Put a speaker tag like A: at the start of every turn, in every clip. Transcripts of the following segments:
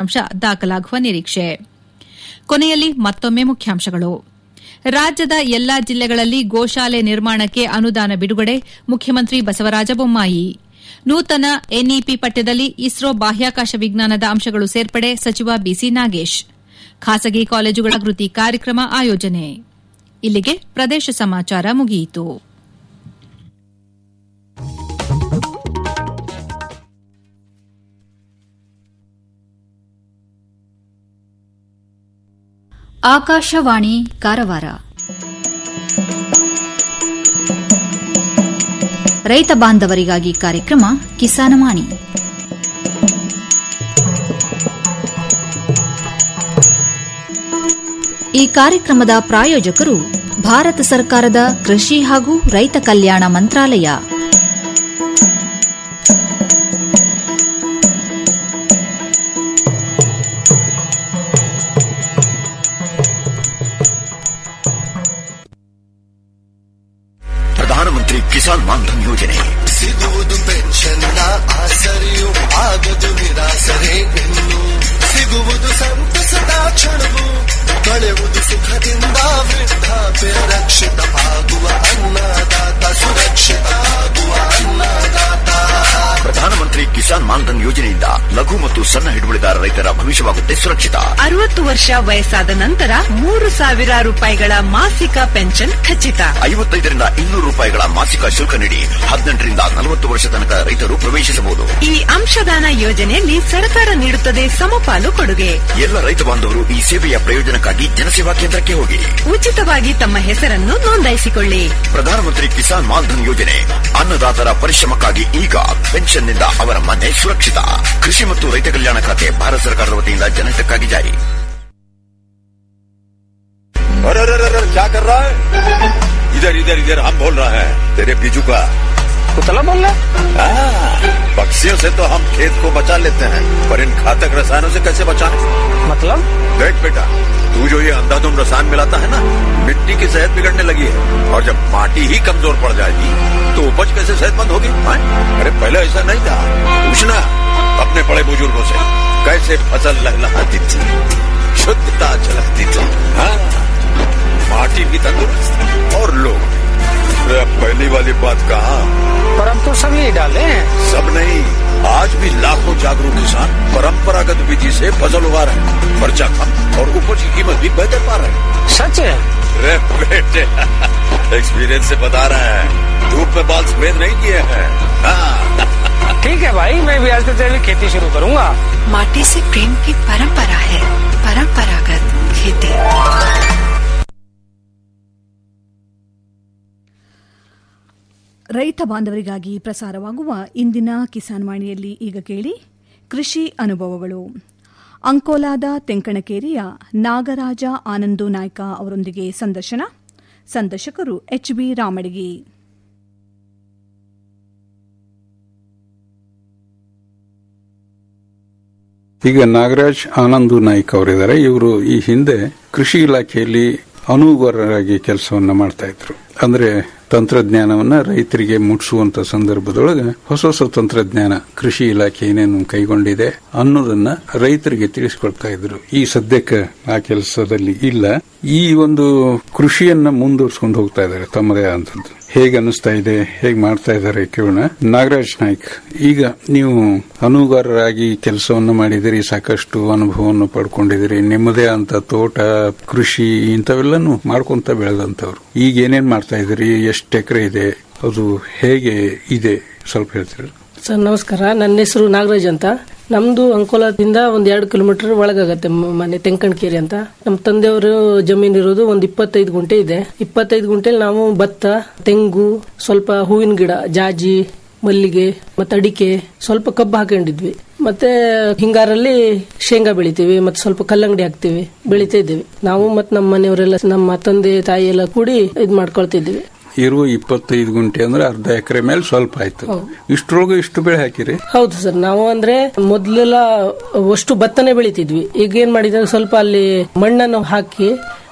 A: ಫಲಿತಾಂಶ ದಾಖಲಾಗುವ ನಿರೀಕ್ಷೆ ಕೊನೆಯಲ್ಲಿ ಮತ್ತೊಮ್ಮೆ ಮುಖ್ಯಾಂಶಗಳು ರಾಜ್ಯದ ಎಲ್ಲಾ ಜಿಲ್ಲೆಗಳಲ್ಲಿ ಗೋಶಾಲೆ ನಿರ್ಮಾಣಕ್ಕೆ ಅನುದಾನ ಬಿಡುಗಡೆ ಮುಖ್ಯಮಂತ್ರಿ ಬಸವರಾಜ ಬೊಮ್ಮಾಯಿ ನೂತನ ಎನ್ಇಪಿ ಪಠ್ಯದಲ್ಲಿ ಇಸ್ರೋ ಬಾಹ್ಯಾಕಾಶ ವಿಜ್ಞಾನದ ಅಂಶಗಳು ಸೇರ್ಪಡೆ ಸಚಿವ ಬಿಸಿ ನಾಗೇಶ್ ಖಾಸಗಿ ಕಾಲೇಜುಗಳ ಜಾಗೃತಿ ಕಾರ್ಯಕ್ರಮ ಆಯೋಜನೆ ಇಲ್ಲಿಗೆ ಪ್ರದೇಶ ಸಮಾಚಾರ ಮುಗಿಯಿತು
B: ಆಕಾಶವಾಣಿ ಕಾರವಾರ ರೈತ ಬಾಂಧವರಿಗಾಗಿ ಕಾರ್ಯಕ್ರಮ ಕಿಸಾನವಾಣಿ ಈ ಕಾರ್ಯಕ್ರಮದ ಪ್ರಾಯೋಜಕರು ಭಾರತ ಸರ್ಕಾರದ ಕೃಷಿ ಹಾಗೂ ರೈತ ಕಲ್ಯಾಣ ಮಂತ್ರಾಲಯ
C: ಪ್ರಧಾನಮಂತ್ರಿ ಕಿಸಾನ್ ಮಾನ್ಧನ್ ಯೋಜನೆ
D: ಸಿಗುವುದು ಪೆನ್ಷನ್ನ ಆಸರೆಯು ಆಗದು ನಿರಾಸರೆ ಇನ್ನು ಸಿಗುವುದು ಸಂತಸದ ಕ್ಷಣವು ಕಳೆಯುವುದು ಸುಖದಿಂದ ವೃದ್ಧಾಪ್ಯ ರಕ್ಷಿತ ಆಗುವ ಅನ್ನದಾತ ಸುರಕ್ಷಿತ ಆಗುವ ಅನ್ನದಾತ
C: ಪ್ರಧಾನಮಂತ್ರಿ ಕಿಸಾನ್ ಮಾನ್ಧನ್ ಯೋಜನೆಯಿಂದ ಲಘು ಮತ್ತು ಸಣ್ಣ ಹಿಡುವಳಿದಾರ ರೈತರ ಭವಿಷ್ಯವಾಗುತ್ತೆ ಸುರಕ್ಷಿತ
E: ಅರವತ್ತು ವರ್ಷ ವಯಸ್ಸಾದ ನಂತರ ಮೂರು ಸಾವಿರ ರೂಪಾಯಿಗಳ ಮಾಸಿಕ ಪೆನ್ಷನ್ ಖಚಿತ
C: ಐವತ್ತೈದರಿಂದ ಇನ್ನೂರು ರೂಪಾಯಿಗಳ ಮಾಸಿಕ ಶುಲ್ಕ ನೀಡಿ ಹದಿನೆಂಟರಿಂದ ನಲವತ್ತು ವರ್ಷ ತನಕ ರೈತರು ಪ್ರವೇಶಿಸಬಹುದು
E: ಈ ಅಂಶದಾನ ಯೋಜನೆಯಲ್ಲಿ ಸರ್ಕಾರ ನೀಡುತ್ತದೆ ಸಮಪಾಲು ಕೊಡುಗೆ
C: ಎಲ್ಲ ರೈತ ಬಾಂಧವರು ಈ ಸೇವೆಯ ಪ್ರಯೋಜನಕ್ಕಾಗಿ ಜನಸೇವಾ ಕೇಂದ್ರಕ್ಕೆ ಹೋಗಿ
E: ಉಚಿತವಾಗಿ ತಮ್ಮ ಹೆಸರನ್ನು ನೋಂದಾಯಿಸಿಕೊಳ್ಳಿ
C: ಪ್ರಧಾನಮಂತ್ರಿ ಕಿಸಾನ್ ಮಾನ್ಧನ್ ಯೋಜನೆ ಅನ್ನದಾತರ ಪರಿಶ್ರಮಕ್ಕಾಗಿ ಈಗ ಪೆನ್ಷನ್ನಿಂದ ಅವರ ಮನೆ ಸುರಕ್ಷಿತ ಕೃಷಿ ಮತ್ತು ರೈತ ಕಲ್ಯಾಣ ಖಾತೆ ಭಾರತ ಸರ್ಕಾರದ ವತಿಯಿಂದ ಜನಹಿತಕ್ಕಾಗಿ ಜಾರಿ
F: अरे अरे अरे अरे, क्या कर रहा है इधर इधर इधर हम बोल रहे हैं तेरे बीजू का
G: कुतला बोल रहा
F: हाँ, पक्षियों से तो हम खेत को बचा लेते हैं पर इन घातक रसायनों से कैसे बचाएं?
G: मतलब
F: देख बेटा तू जो ये अंधाधुंध रसायन मिलाता है ना मिट्टी की सेहत बिगड़ने लगी है और जब माटी ही कमजोर पड़ जाएगी तो उपज कैसे सेहतमंद होगी हाँ? अरे पहले ऐसा नहीं था पूछना अपने बड़े बुजुर्गों से कैसे फसल लहलहाती थी शुद्धता झलकती थी हाँ माटी भी तंदुरुस्त और लोग भी। अरे अब पहली वाली बात कहा
G: पर हम तो सब यही डाले हैं
F: सब नहीं आज भी लाखों जागरूक किसान परंपरागत विधि से फसल उगा रहे हैं खर्चा कम और उपज की कीमत भी बेहतर पा रहे हैं
G: सच है
F: अरे बेटे एक्सपीरियंस से बता रहे हैं धूप में बाल सफेद नहीं किए हैं हाँ
G: ठीक है भाई मैं भी आज से जैविक खेती शुरू करूंगा
E: माटी से प्रेम की परंपरा है परंपरागत खेती
H: ರೈತ ಬಾಂಧವರಿಗಾಗಿ ಪ್ರಸಾರವಾಗುವ ಇಂದಿನ ಕಿಸಾನ್ ವಾಣಿಯಲ್ಲಿ ಈಗ ಕೇಳಿ ಕೃಷಿ ಅನುಭವಗಳು ಅಂಕೋಲಾದ ತೆಂಕಣಕೇರಿಯ ನಾಗರಾಜ ಆನಂದು ನಾಯ್ಕ ಅವರೊಂದಿಗೆ ಸಂದರ್ಶನ ಸಂದರ್ಶಕರು ಎಚ್ ಬಿ ರಾಮಡಿಗಿ
I: ಈಗ ನಾಗರಾಜ್ ಆನಂದು ನಾಯ್ಕ್ ಅವರಿದ್ದಾರೆ ಇವರು ಈ ಹಿಂದೆ ಕೃಷಿ ಇಲಾಖೆಯಲ್ಲಿ ಅನುಗೋರರಾಗಿ ಕೆಲಸವನ್ನ ಮಾಡ್ತಾ ಇದ್ರು ಅಂದ್ರೆ ತಂತ್ರಜ್ಞಾನವನ್ನ ರೈತರಿಗೆ ಮುಟ್ಟಿಸುವಂತ ಸಂದರ್ಭದೊಳಗೆ ಹೊಸ ಹೊಸ ತಂತ್ರಜ್ಞಾನ ಕೃಷಿ ಇಲಾಖೆ ಏನೇನು ಕೈಗೊಂಡಿದೆ ಅನ್ನೋದನ್ನ ರೈತರಿಗೆ ತಿಳಿಸ್ಕೊಡ್ತಾ ಇದ್ರು ಈ ಸದ್ಯಕ್ಕೆ ಆ ಕೆಲಸದಲ್ಲಿ ಇಲ್ಲ ಈ ಒಂದು ಕೃಷಿಯನ್ನ ಮುಂದುವರ್ಸ್ಕೊಂಡು ಹೋಗ್ತಾ ಇದ್ದಾರೆ ತಮ್ಮದೇ ಆದಂತದ್ದು ಹೇಗೆ ಅನಿಸ್ತಾ ಇದೆ ಹೇಗೆ ಮಾಡ್ತಾ ಇದ್ದಾರೆ ಕೇಳೋಣ ನಾಗರಾಜ್ ನಾಯ್ಕ್ ಈಗ ನೀವು ಅನುಗಾರರಾಗಿ ಕೆಲಸವನ್ನು ಮಾಡಿದಿರಿ ಸಾಕಷ್ಟು ಅನುಭವವನ್ನು ಪಡ್ಕೊಂಡಿದಿರಿ ನಿಮ್ಮದೇ ಅಂತ ತೋಟ ಕೃಷಿ ಇಂಥವೆಲ್ಲನೂ ಮಾಡ್ಕೊಂತ ಬೆಳೆದಂತವ್ರು ಈಗ ಏನೇನ್ ಮಾಡ್ತಾ ಇದ್ದೀರಿ ಎಷ್ಟು ಎಕರೆ ಇದೆ ಅದು ಹೇಗೆ ಇದೆ ಸ್ವಲ್ಪ ಹೇಳ್ತೀರಾ
J: ಸರ್ ನಮಸ್ಕಾರ ನನ್ನ ಹೆಸರು ನಾಗರಾಜ್ ಅಂತ ನಮ್ದು ಅಂಕೋಲಾದಿಂದ ಒಂದ್ ಎರಡು ಕಿಲೋಮೀಟರ್ ಒಳಗಾಗತ್ತೆ ಮ- ಮನೆ ತೆಂಕಣಕೇರಿ ಅಂತ ನಮ್ಮ ತಂದೆಯವರು ಜಮೀನು ಇರೋದು ಒಂದ್ ಇಪ್ಪತ್ತೈದು ಗುಂಟೆ ಇದೆ ಇಪ್ಪತ್ತೈದು ಗುಂಟೆಲಿ ನಾವು ಭತ್ತ ತೆಂಗು ಸ್ವಲ್ಪ ಹೂವಿನ ಗಿಡ ಜಾಜಿ ಮಲ್ಲಿಗೆ ಮತ್ತೆ ಅಡಿಕೆ ಸ್ವಲ್ಪ ಕಬ್ಬು ಹಾಕೊಂಡಿದ್ವಿ ಮತ್ತೆ ಹಿಂಗಾರಲ್ಲಿ ಶೇಂಗಾ ಬೆಳಿತೀವಿ ಮತ್ತೆ ಸ್ವಲ್ಪ ಕಲ್ಲಂಗಡಿ ಹಾಕ್ತಿವಿ ಬೆಳಿತಾ ಇದ್ದೀವಿ ನಾವು ಮತ್ತೆ ನಮ್ಮ ಮನೆಯವರೆಲ್ಲ ನಮ್ಮ ತಂದೆ ತಾಯಿ ಎಲ್ಲ ಕೂಡಿ ಇದ್ ಮಾಡ್ಕೊಳ್ತಿದ್ವಿ
I: ಇರುವ ಇಪ್ಪತ್ತೈದು ಗುಂಟೆ ಅಂದ್ರೆ ಅರ್ಧ ಎಕರೆ ಮೇಲೆ ಸ್ವಲ್ಪ ಆಯ್ತು ಇಷ್ಟರೊಳಗೆ ಇಷ್ಟು ಬೆಳೆ ಹಾಕಿರಿ
J: ಹೌದು ಸರ್ ನಾವು ಅಂದ್ರೆ ಮೊದ್ಲೆಲ್ಲ ಅಷ್ಟು ಭತ್ತನೇ ಬೆಳಿತಿದ್ವಿ ಈಗ ಏನ್ ಮಾಡಿದ್ರೆ ಸ್ವಲ್ಪ ಅಲ್ಲಿ ಮಣ್ಣನ್ನು ಹಾಕಿ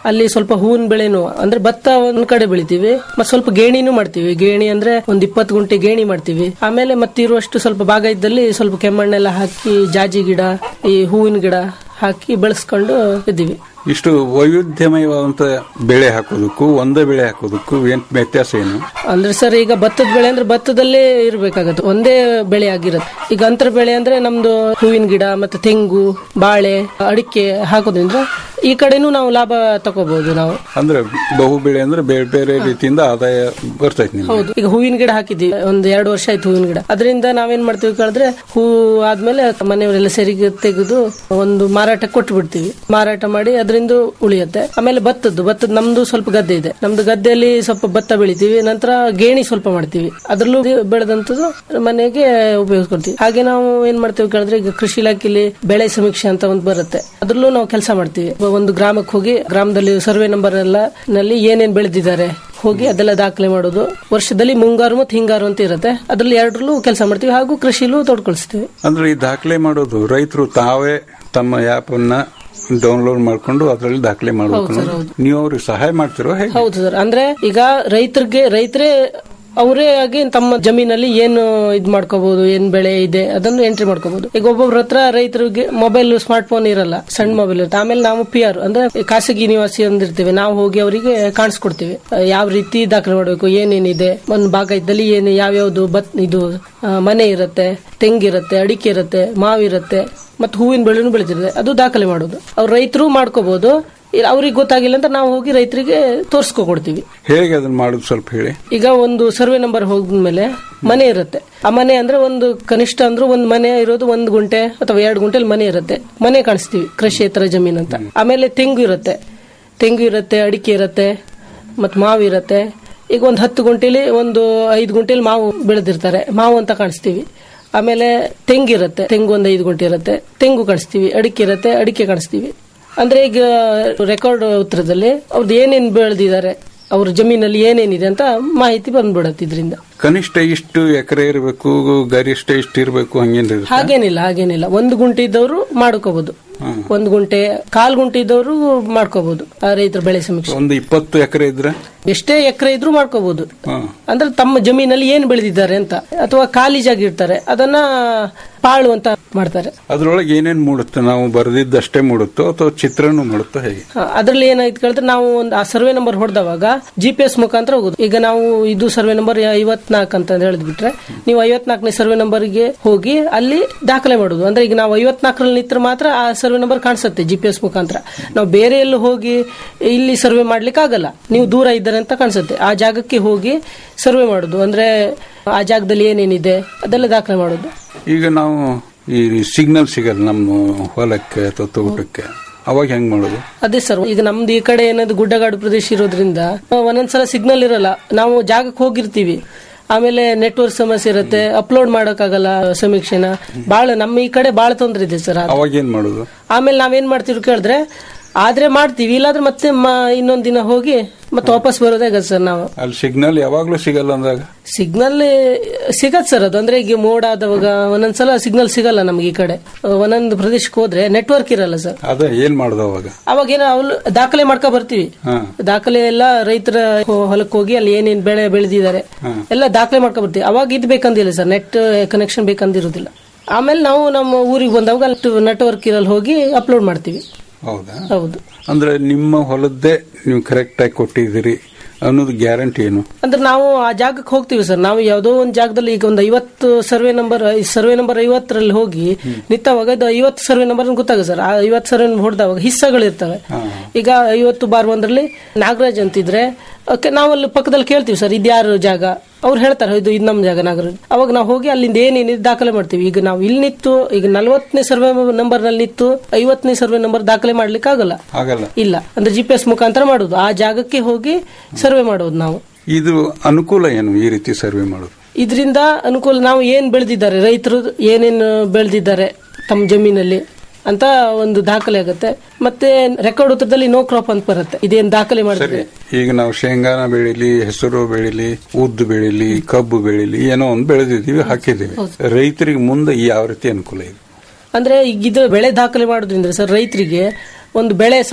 J: ಅಲ್ಲಿ ಸ್ವಲ್ಪ ಹೂವಿನ ಬೆಳೆನು ಅಂದ್ರೆ ಭತ್ತ ಒಂದ್ ಕಡೆ ಬೆಳಿತೀವಿ ಮತ್ತೆ ಸ್ವಲ್ಪ ಗೇಣಿನೂ ಮಾಡ್ತೀವಿ ಗೇಣಿ ಅಂದ್ರೆ ಒಂದ್ ಇಪ್ಪತ್ತು ಗುಂಟೆ ಗೇಣಿ ಮಾಡ್ತೀವಿ ಆಮೇಲೆ ಮತ್ತೆ ಇರುವಷ್ಟು ಸ್ವಲ್ಪ ಭಾಗ ಇದ್ದಲ್ಲಿ ಸ್ವಲ್ಪ ಕೆಮ್ಮಣ್ಣೆಲ್ಲ ಹಾಕಿ ಜಾಜಿ ಗಿಡ ಈ ಹೂವಿನ ಗಿಡ ಹಾಕಿ ಬೆಳೆಸ್ಕೊಂಡು ಇದ್ದೀವಿ
I: ಇಷ್ಟು ವೈವಿಧ್ಯಮಯವಾದಂತ ಬೆಳೆ ಹಾಕೋದಕ್ಕೂ ಒಂದೇ ಬೆಳೆ ಹಾಕೋದಕ್ಕೂ ಏನ್ ವ್ಯತ್ಯಾಸ ಏನು
J: ಅಂದ್ರೆ ಸರ್ ಈಗ ಭತ್ತದ ಬೆಳೆ ಅಂದ್ರೆ ಭತ್ತದಲ್ಲೇ ಇರ್ಬೇಕಾಗತ್ತೆ ಒಂದೇ ಬೆಳೆ ಆಗಿರತ್ತೆ ಈಗ ಅಂತರ ಬೆಳೆ ಅಂದ್ರೆ ನಮ್ದು ಹೂವಿನ ಗಿಡ ಮತ್ತೆ ತೆಂಗು ಬಾಳೆ ಅಡಿಕೆ ಹಾಕೋದ್ರಿಂದ ಈ ಕಡೆನೂ ನಾವು ಲಾಭ ತಗೋಬಹುದು ನಾವು
I: ಅಂದ್ರೆ ಬಹು ಬೆಳೆ ಅಂದ್ರೆ ಬೇರೆ ಬೇರೆ ರೀತಿಯಿಂದ ಆದಾಯ ಬರ್ತೈತಿ ನಿಮ್ಗೆ
J: ಹೌದು ಈಗ ಹೂವಿನ ಗಿಡ ಹಾಕಿದ್ವಿ ಒಂದ್ ಎರಡು ವರ್ಷ ಆಯ್ತು ಹೂವಿನ ಗಿಡ ಅದರಿಂದ ನಾವೇನ್ ಮಾಡ್ತೀವಿ ಕೇಳಿದ್ರೆ ಹೂ ಆದ್ಮೇಲೆ ಮನೆಯವರೆಲ್ಲ ಸರಿಗೆ ತೆಗೆದು ಒಂದು ಮಾರಾಟ ಕೊಟ್ಟು ಬಿಡ್ತೀವಿ ಮಾರಾಟ ಮಾಡಿ ಅದರಿಂದ ಉಳಿಯುತ್ತೆ ಆಮೇಲೆ ಭತ್ತದ್ದು ಭತ್ತದ ನಮ್ದು ಸ್ವಲ್ಪ ಗದ್ದೆ ಇದೆ ನಮ್ದು ಗದ್ದೆಯಲ್ಲಿ ಸ್ವಲ್ಪ ಭತ್ತ ಬೆಳಿತೀವಿ ನಂತರ ಗೇಣಿ ಸ್ವಲ್ಪ ಮಾಡ್ತೀವಿ ಅದ್ರಲ್ಲೂ ಬೆಳೆದಂತದ್ದು ಮನೆಗೆ ಉಪಯೋಗಿಸ್ಕೊಳ್ತೀವಿ ಹಾಗೆ ನಾವು ಏನ್ ಮಾಡ್ತೀವಿ ಕೇಳಿದ್ರೆ ಈಗ ಕೃಷಿ ಇಲಾಖೆಯಲ್ಲಿ ಬೆಳೆ ಸಮೀಕ್ಷೆ ಅಂತ ಒಂದು ಬರುತ್ತೆ ಅದ್ರಲ್ಲೂ ನಾವು ಕೆಲಸ ಮಾಡ್ತೀವಿ ಒಂದು ಗ್ರಾಮಕ್ಕೆ ಹೋಗಿ ಗ್ರಾಮದಲ್ಲಿ ಸರ್ವೆ ನಂಬರ್ ಎಲ್ಲ ನಲ್ಲಿ ಏನೇನ್ ಬೆಳೆದಿದ್ದಾರೆ ಹೋಗಿ ಅದೆಲ್ಲ ದಾಖಲೆ ಮಾಡೋದು ವರ್ಷದಲ್ಲಿ ಮುಂಗಾರು ಮತ್ತು ಹಿಂಗಾರು ಅಂತ ಇರುತ್ತೆ ಅದ್ರಲ್ಲಿ ಎರಡರಲ್ಲೂ ಕೆಲಸ ಮಾಡ್ತೀವಿ ಹಾಗೂ ಕೃಷಿಲೂ ತೊಡ್ಕೊಳ್ಸ್ತೀವಿ
I: ಅಂದ್ರೆ ಈ ದಾಖಲೆ ಮಾಡೋದು ರೈತರು ತಾವೇ ತಮ್ಮ ಆಪ್ ಅನ್ನ ಡೌನ್ಲೋಡ್ ಮಾಡ್ಕೊಂಡು ಅದರಲ್ಲಿ ದಾಖಲೆ ಮಾಡಬೇಕು
J: ಹೌದು ಸರ್, ಹೌದು.
I: ನೀವು ಅವ್ರಿಗೆ ಸಹಾಯ ಮಾಡ್ತಿರೋ ಹೇಗೆ
J: ಹೌದು ಸರ್ ಅಂದ್ರೆ ಈಗ ರೈತರಿಗೆ ರೈತರೇ ಅವರೇ ಆಗಿ ತಮ್ಮ ಜಮೀನಲ್ಲಿ ಏನು ಇದ್ ಮಾಡ್ಕೋಬಹುದು ಏನ್ ಬೆಳೆ ಇದೆ ಅದನ್ನು ಎಂಟ್ರಿ ಮಾಡ್ಕೋಬಹುದು ಈಗ ಒಬ್ಬೊಬ್ರ ಹತ್ರ ರೈತರಿಗೆ ಮೊಬೈಲ್ ಸ್ಮಾರ್ಟ್ ಫೋನ್ ಇರಲ್ಲ ಸಣ್ಣ ಮೊಬೈಲ್ ಇರುತ್ತೆ ಆಮೇಲೆ ನಾವು ಪಿ ಆರ್ ಅಂದ್ರೆ ಖಾಸಗಿ ನಿವಾಸಿ ಅಂದಿರ್ತೀವಿ ನಾವು ಹೋಗಿ ಅವರಿಗೆ ಕಾಣಿಸ್ಕೊಡ್ತೀವಿ ಆ, ಯಾವ ರೀತಿ ದಾಖಲೆ ಮಾಡಬೇಕು ಏನೇನಿದೆ ಒಂದು ಭಾಗ ಇದ್ದಲ್ಲಿ ಏನು ಯಾವ್ಯಾವ್ದು ಬತ್ ಇದು ಆ, ಮನೆ ಇರುತ್ತೆ ತೆಂಗಿರುತ್ತೆ ಅಡಿಕೆ ಇರುತ್ತೆ ಮಾವಿರುತ್ತೆ ಮತ್ತೆ ಹೂವಿನ ಬೆಳೆನೂ ಬೆಳಿತಿರುತ್ತೆ ಅದು ದಾಖಲೆ ಮಾಡೋದು ಅವ್ರು ರೈತರು ಮಾಡ್ಕೋಬಹುದು ಅವ್ರಿಗೆ ಗೊತ್ತಾಗಿಲ್ಲ ಅಂತ ನಾವು ಹೋಗಿ ರೈತರಿಗೆ ತೋರ್ಸ್ಕೊ ಕೊಡ್ತೀವಿ
I: ಹೇಗೆ ಅದನ್ನ ಮಾಡೋದು ಸ್ವಲ್ಪ ಹೇಳಿ
J: ಈಗ ಒಂದು ಸರ್ವೆ ನಂಬರ್ ಹೋದ್ಮೇಲೆ ಮನೆ ಇರುತ್ತೆ ಆ ಮನೆ ಅಂದ್ರೆ ಒಂದು ಕನಿಷ್ಠ ಅಂದ್ರೆ ಒಂದು ಮನೆ ಇರೋದು ಒಂದು ಗುಂಟೆ ಅಥವಾ ಎರಡು ಗುಂಟೆಲಿ ಮನೆ ಇರುತ್ತೆ ಮನೆ ಕಾಣಿಸ್ತೀವಿ ಕೃಷಿಯೇತರ ಜಮೀನ್ ಅಂತ ಆಮೇಲೆ ತೆಂಗು ಇರುತ್ತೆ ತೆಂಗು ಇರುತ್ತೆ ಅಡಿಕೆ ಇರುತ್ತೆ ಮತ್ ಮಾವು ಇರುತ್ತೆ ಈಗ ಒಂದು ಹತ್ತು ಗುಂಟೆಲಿ ಒಂದು ಐದು ಗುಂಟೆಲಿ ಮಾವು ಬೆಳೆದಿರ್ತಾರೆ ಮಾವು ಅಂತ ಕಾಣಿಸ್ತೀವಿ ಆಮೇಲೆ ತೆಂಗಿರುತ್ತೆ ತೆಂಗು ಒಂದು ಐದು ಗುಂಟೆ ಇರುತ್ತೆ ತೆಂಗು ಕಾಣಿಸ್ತೀವಿ ಅಡಿಕೆ ಇರುತ್ತೆ ಅಡಿಕೆ ಕಾಣಿಸ್ತೀವಿ ಅಂದ್ರೆ ಈಗ ರೆಕಾರ್ಡ್ ಉತ್ತರದಲ್ಲಿ ಅವ್ರದ್ದು ಏನೇನ್ ಬೆಳೆದಿದ್ದಾರೆ ಅವ್ರ ಜಮೀನಲ್ಲಿ ಏನೇನಿದೆ ಅಂತ ಮಾಹಿತಿ ಬಂದ್ಬಿಡತ್ತೆ ಇದರಿಂದ
I: ಕನಿಷ್ಠ ಇಷ್ಟು ಎಕರೆ ಇರಬೇಕು ಗರಿಷ್ಠ ಇಷ್ಟು ಇರಬೇಕು ಹಂಗೇನ್ರಿ ಇರುತ್ತೆ?
J: ಹಾಗೇನಿಲ್ಲ ಹಾಗೇನಿಲ್ಲ ಒಂದು ಗುಂಟೆ ಇದ್ದವರು ಮಾಡ್ಕೋಬಹುದು ಒಂದು ಗುಂಟೆ ಕಾಲ್ ಗುಂಟೆ ಇದ್ದವರು ಮಾಡ್ಕೋಬಹುದು ಆ ರೈತರ ಬೆಳೆ ಸಮೀಕ್ಷೆ
I: ಒಂದು ಇಪ್ಪತ್ತು ಎಕರೆ ಇದ್ರೆ
J: ಎಷ್ಟೇ ಎಕರೆ ಇದ್ರೂ ಮಾಡ್ಕೋಬಹುದು
I: ಹಾ.
J: ಅಂದ್ರೆ ತಮ್ಮ ಜಮೀನಲ್ಲಿ ಏನ್ ಬೆಳೆದಿದ್ದಾರೆ ಅಂತ ಅಥವಾ ಖಾಲಿ ಜಾಗ ಇರ್ತಾರೆ ಅದನ್ನ ಪಾಳು ಅಂತ ಮಾಡ್ತಾರೆ
I: ಅದ್ರೊಳಗೆ ಏನೇನ್ ಮೂಡುತ್ತೆ ನಾವು ಬರೆದಿದ್ದಷ್ಟೇ ಮೂಡುತ್ತೋ ಅಥವಾ ಚಿತ್ರನೂ ಮಾಡುತ್ತೋ ಹೇಗೆ
J: ಹ, ಅದ್ರಲ್ಲಿ ಏನಾಯ್ತು ಕೇಳಿದ್ರೆ ನಾವು ಒಂದು ಆ ಸರ್ವೆ ನಂಬರ್ ಹೊಡೆದವಾಗ ಜಿ ಪಿ ಎಸ್ ಮುಖಾಂತರ ಹೋಗುದು ಈಗ ನಾವು ಇದು ಸರ್ವೆ ನಂಬರ್ ಐವತ್ನಾಲ್ಕು ಅಂತ ಹೇಳಿದ್ಬಿಟ್ರೆ ನೀವು ಐವತ್ನಾಲ್ಕನೇ ಸರ್ವೆ ನಂಬರ್ಗೆ ಹೋಗಿ ಅಲ್ಲಿ ದಾಖಲೆ ಮಾಡುದು ಅಂದ್ರೆ ಈಗ ನಾವು ಐವತ್ನಾಲ್ಕರಲ್ಲಿ ನಿಂತ್ರೆ ಮಾತ್ರ ಆ ಸರ್ವೆ ನಂಬರ್ ಕಾಣಿಸುತ್ತೆ ಜಿ ಪಿ ಎಸ್ ಮುಖಾಂತರ ನಾವು ಬೇರೆ ಎಲ್ಲೂ ಹೋಗಿ ಇಲ್ಲಿ ಸರ್ವೆ ಮಾಡ್ಲಿಕ್ಕೆ ಆಗಲ್ಲ ನೀವು ದೂರ ಇದ್ದಾರೆ ಅಂತ ಕಾಣಿಸುತ್ತೆ ಆ ಜಾಗಕ್ಕೆ ಹೋಗಿ ಸರ್ವೆ ಮಾಡುದು ಅಂದ್ರೆ ಆ ಜಾಗದಲ್ಲಿ ಏನೇನಿದೆ ಅದೆಲ್ಲ ದಾಖಲೆ ಮಾಡುದು
I: ಈಗ ನಾವು ಈ ಸಿಗ್ನಲ್ ಸಿಗಲ್ಲ ನಮ್ಮ ಹೊಲಕ್ಕೆ ಅಥವಾ ತೋಟಕ್ಕೆ ಅವಾಗ ಹೆಂಗ್ ಮಾಡೋದು
J: ಅದೇ ಸರ್ ಈಗ ನಮ್ದು ಈ ಕಡೆ ಏನಾದ್ರು ಗುಡ್ಡಗಾಡು ಪ್ರದೇಶ ಇರೋದ್ರಿಂದ ಆ, ಒಂದೊಂದ್ಸಲ ಸಿಗ್ನಲ್ ಇರಲ್ಲ ನಾವು ಜಾಗಕ್ಕೆ ಹೋಗಿರ್ತೀವಿ ಆಮೇಲೆ ನೆಟ್ವರ್ಕ್ ಸಮಸ್ಯೆ ಇರುತ್ತೆ ಅಪ್ಲೋಡ್ ಮಾಡೋಕ್ಕಾಗಲ್ಲ ಸಮೀಕ್ಷೆನ ಬಾಳ ನಮ್ಮ ಈ ಕಡೆ ಬಾಳ ತೊಂದ್ರೆ ಇದೆ ಸರ್ ಅದು.
I: ಅವಾಗ ಏನ್ ಮಾಡೋದು
J: ಆಮೇಲೆ ನಾವೇನ್ ಮಾಡ್ತೀವಿ ಕೇಳಿದ್ರೆ ಆದ್ರೆ ಮಾಡ್ತೀವಿ ಇಲ್ಲಾಂದ್ರೆ ಮತ್ತೆ ಮ- ಇನ್ನೊಂದ್ ದಿನ ಹೋಗಿ ಮತ್ತೆ ವಾಪಸ್ ಬರೋದೇ ಆಗತ್ತೆ ಸರ್ ನಾವು
I: ಅಲ್ಲಿ ಸಿಗ್ನಲ್ ಯಾವಾಗ್ಲೂ ಸಿಗಲ್ಲ ಅಂದಾಗ
J: ಸಿಗ್ನಲ್ ಸಿಗತ್ ಸರ್ ಅದು ಅಂದ್ರೆ ಈಗ ಮೋಡ ಆದವಾಗ ಒಂದೊಂದ್ಸಲ ಸಿಗ್ನಲ್ ಸಿಗಲ್ಲ ನಮ್ಗೆ ಈ ಕಡೆ ಒಂದೊಂದು ಪ್ರದೇಶಕ್ಕೆ ಹೋದ್ರೆ ನೆಟ್ವರ್ಕ್ ಇರಲ್ಲ ಸರ್
I: ಅದೇ ಏನ್ ಮಾಡೋದು ಅವಾಗ
J: ಅವಾಗ ಏನೋ ಅವ್ಲು ದಾಖಲೆ ಮಾಡ್ಕೊ ಬರ್ತೀವಿ
I: ಹಾ
J: ದಾಖಲೆ ಎಲ್ಲ ರೈತರ ಹೊ- ಹೊಲಕ್ಕೆ ಹೋಗಿ ಅಲ್ಲಿ ಏನೇನ್ ಬೆಳೆ ಬೆಳೆದಿದ್ದಾರೆ ಎಲ್ಲ ದಾಖಲೆ ಮಾಡ್ಕೊ ಬರ್ತೀವಿ ಅವಾಗ ಇದು ಬೇಕಂದಿಲ್ಲ ಸರ್ ನೆಟ್ ಕನೆಕ್ಷನ್ ಬೇಕಂದಿರುದಿಲ್ಲ ಆಮೇಲೆ ನಾವು ನಮ್ಮ ಊರಿಗೆ ಬಂದಾಗ ನೆಟ್ವರ್ಕ್ ಇರಲ್ಲಿ ಹೋಗಿ ಅಪ್ಲೋಡ್ ಮಾಡ್ತೀವಿ
I: ಹೌದಾ
J: ಹೌದು
I: ಅಂದ್ರೆ ನಿಮ್ಮ ಹೊಲದ್ದೇ ನೀವು ಕರೆಕ್ಟ್ ಆಗಿ ಕೊಟ್ಟಿದ್ದೀರಿ ಅನ್ನೋದು ಗ್ಯಾರಂಟಿ ಏನು
J: ಅಂದ್ರೆ ನಾವು ಆ ಜಾಗಕ್ಕೆ ಹೋಗ್ತೀವಿ ಸರ್ ನಾವು ಯಾವುದೋ ಒಂದು ಜಾಗದಲ್ಲಿ ಈಗ ಒಂದು ಐವತ್ತು ಸರ್ವೆ ನಂಬರ್ ಸರ್ವೆ ನಂಬರ್ ಐವತ್ತರಲ್ಲಿ ಹೋಗಿ ನಿಂತವಾಗ ಇದು ಐವತ್ತು ಸರ್ವೆ ನಂಬರ್ ಗೊತ್ತಾಗ ಸರ್ ಆ ಐವತ್ತು ಸರ್ವೆ ಹೊಡೆದವಾಗ ಹಿಸ್ಸಗಳು ಇರ್ತವೆ ಈಗ ಐವತ್ತು ಬಾರ್ ಒಂದರಲ್ಲಿ ನಾಗರಾಜ್ ಅಂತಿದ್ರೆ ಓಕೆ ನಾವಲ್ಲಿ ಪಕ್ಕದಲ್ಲಿ ಕೇಳ್ತೀವಿ ಸರ್ ಇದ್ಯಾರು ಜಾಗ ಅವ್ರು ಹೇಳ್ತಾರೆ ಇದು ಇದು ನಮ್ಮ ಜಾಗ ನಾಗರಾಜ್ ಅವಾಗ ನಾವು ಹೋಗಿ ಅಲ್ಲಿಂದ ಏನೇನಿದೆ ದಾಖಲೆ ಮಾಡ್ತೀವಿ ಈಗ ನಾವು ಇಲ್ಲಿ ನಿಂತು ಈಗ ನಲ್ವತ್ತನೇ ಸರ್ವೆ ನಂಬರ್ ನಲ್ಲಿ ನಿಂತು ಐವತ್ತನೇ ಸರ್ವೆ ನಂಬರ್ ದಾಖಲೆ ಮಾಡ್ಲಿಕ್ಕೆ ಆಗಲ್ಲ
I: ಆಗಲ್ಲ
J: ಇಲ್ಲ ಅಂದ್ರೆ ಜಿ ಪಿ ಎಸ್ ಮುಖಾಂತರ ಮಾಡುದು ಆ ಜಾಗಕ್ಕೆ ಹೋಗಿ ಸರ್ವೆ ಮಾಡೋದು ನಾವು
I: ಇದು ಅನುಕೂಲ ಏನು ಈ ರೀತಿ ಸರ್ವೆ ಮಾಡೋದು
J: ಇದರಿಂದ ಅನುಕೂಲ ನಾವು ಏನ್ ಬೆಳೆದಿದ್ದಾರೆ ರೈತರು ಏನೇನು ಬೆಳೆದಿದ್ದಾರೆ ತಮ್ಮ ಜಮೀನಲ್ಲಿ ಅಂತ ಒಂದು ದಾಖಲೆ ಆಗುತ್ತೆ ಮತ್ತೆ ರೆಕಾರ್ಡ್ ಉತ್ತರದಲ್ಲಿ ನೋ ಕ್ರಾಪ್ ಅಂತ ಬರುತ್ತೆ ಇದೇನ್ ದಾಖಲೆ
I: ಸರಿ
J: ಮಾಡಿದ್ರೆ
I: ಈಗ ನಾವು ಶೇಂಗಾನ ಬೆಳಿಲಿ ಹೆಸರು ಬೆಳಿಲಿ ಉದ್ದು ಬೆಳಿಲಿ ಕಬ್ಬು ಬೆಳಿಲಿ ಏನೋ ಒಂದು ಬೆಳೆದಿದ್ದೀವಿ ಹಾಕಿದ್ದೀವಿ ರೈತರಿಗೆ ಮುಂದೆ ಯಾವ ರೀತಿ ಅನುಕೂಲ ಇದೆ
J: ಅಂದ್ರೆ ಈಗ ಇದು ಬೆಳೆ ದಾಖಲೆ ಮಾಡೋದ್ರಿಂದ ಸರ್ ರೈತರಿಗೆ ಒಂದು ಬೆಳೆ ಸಾಲ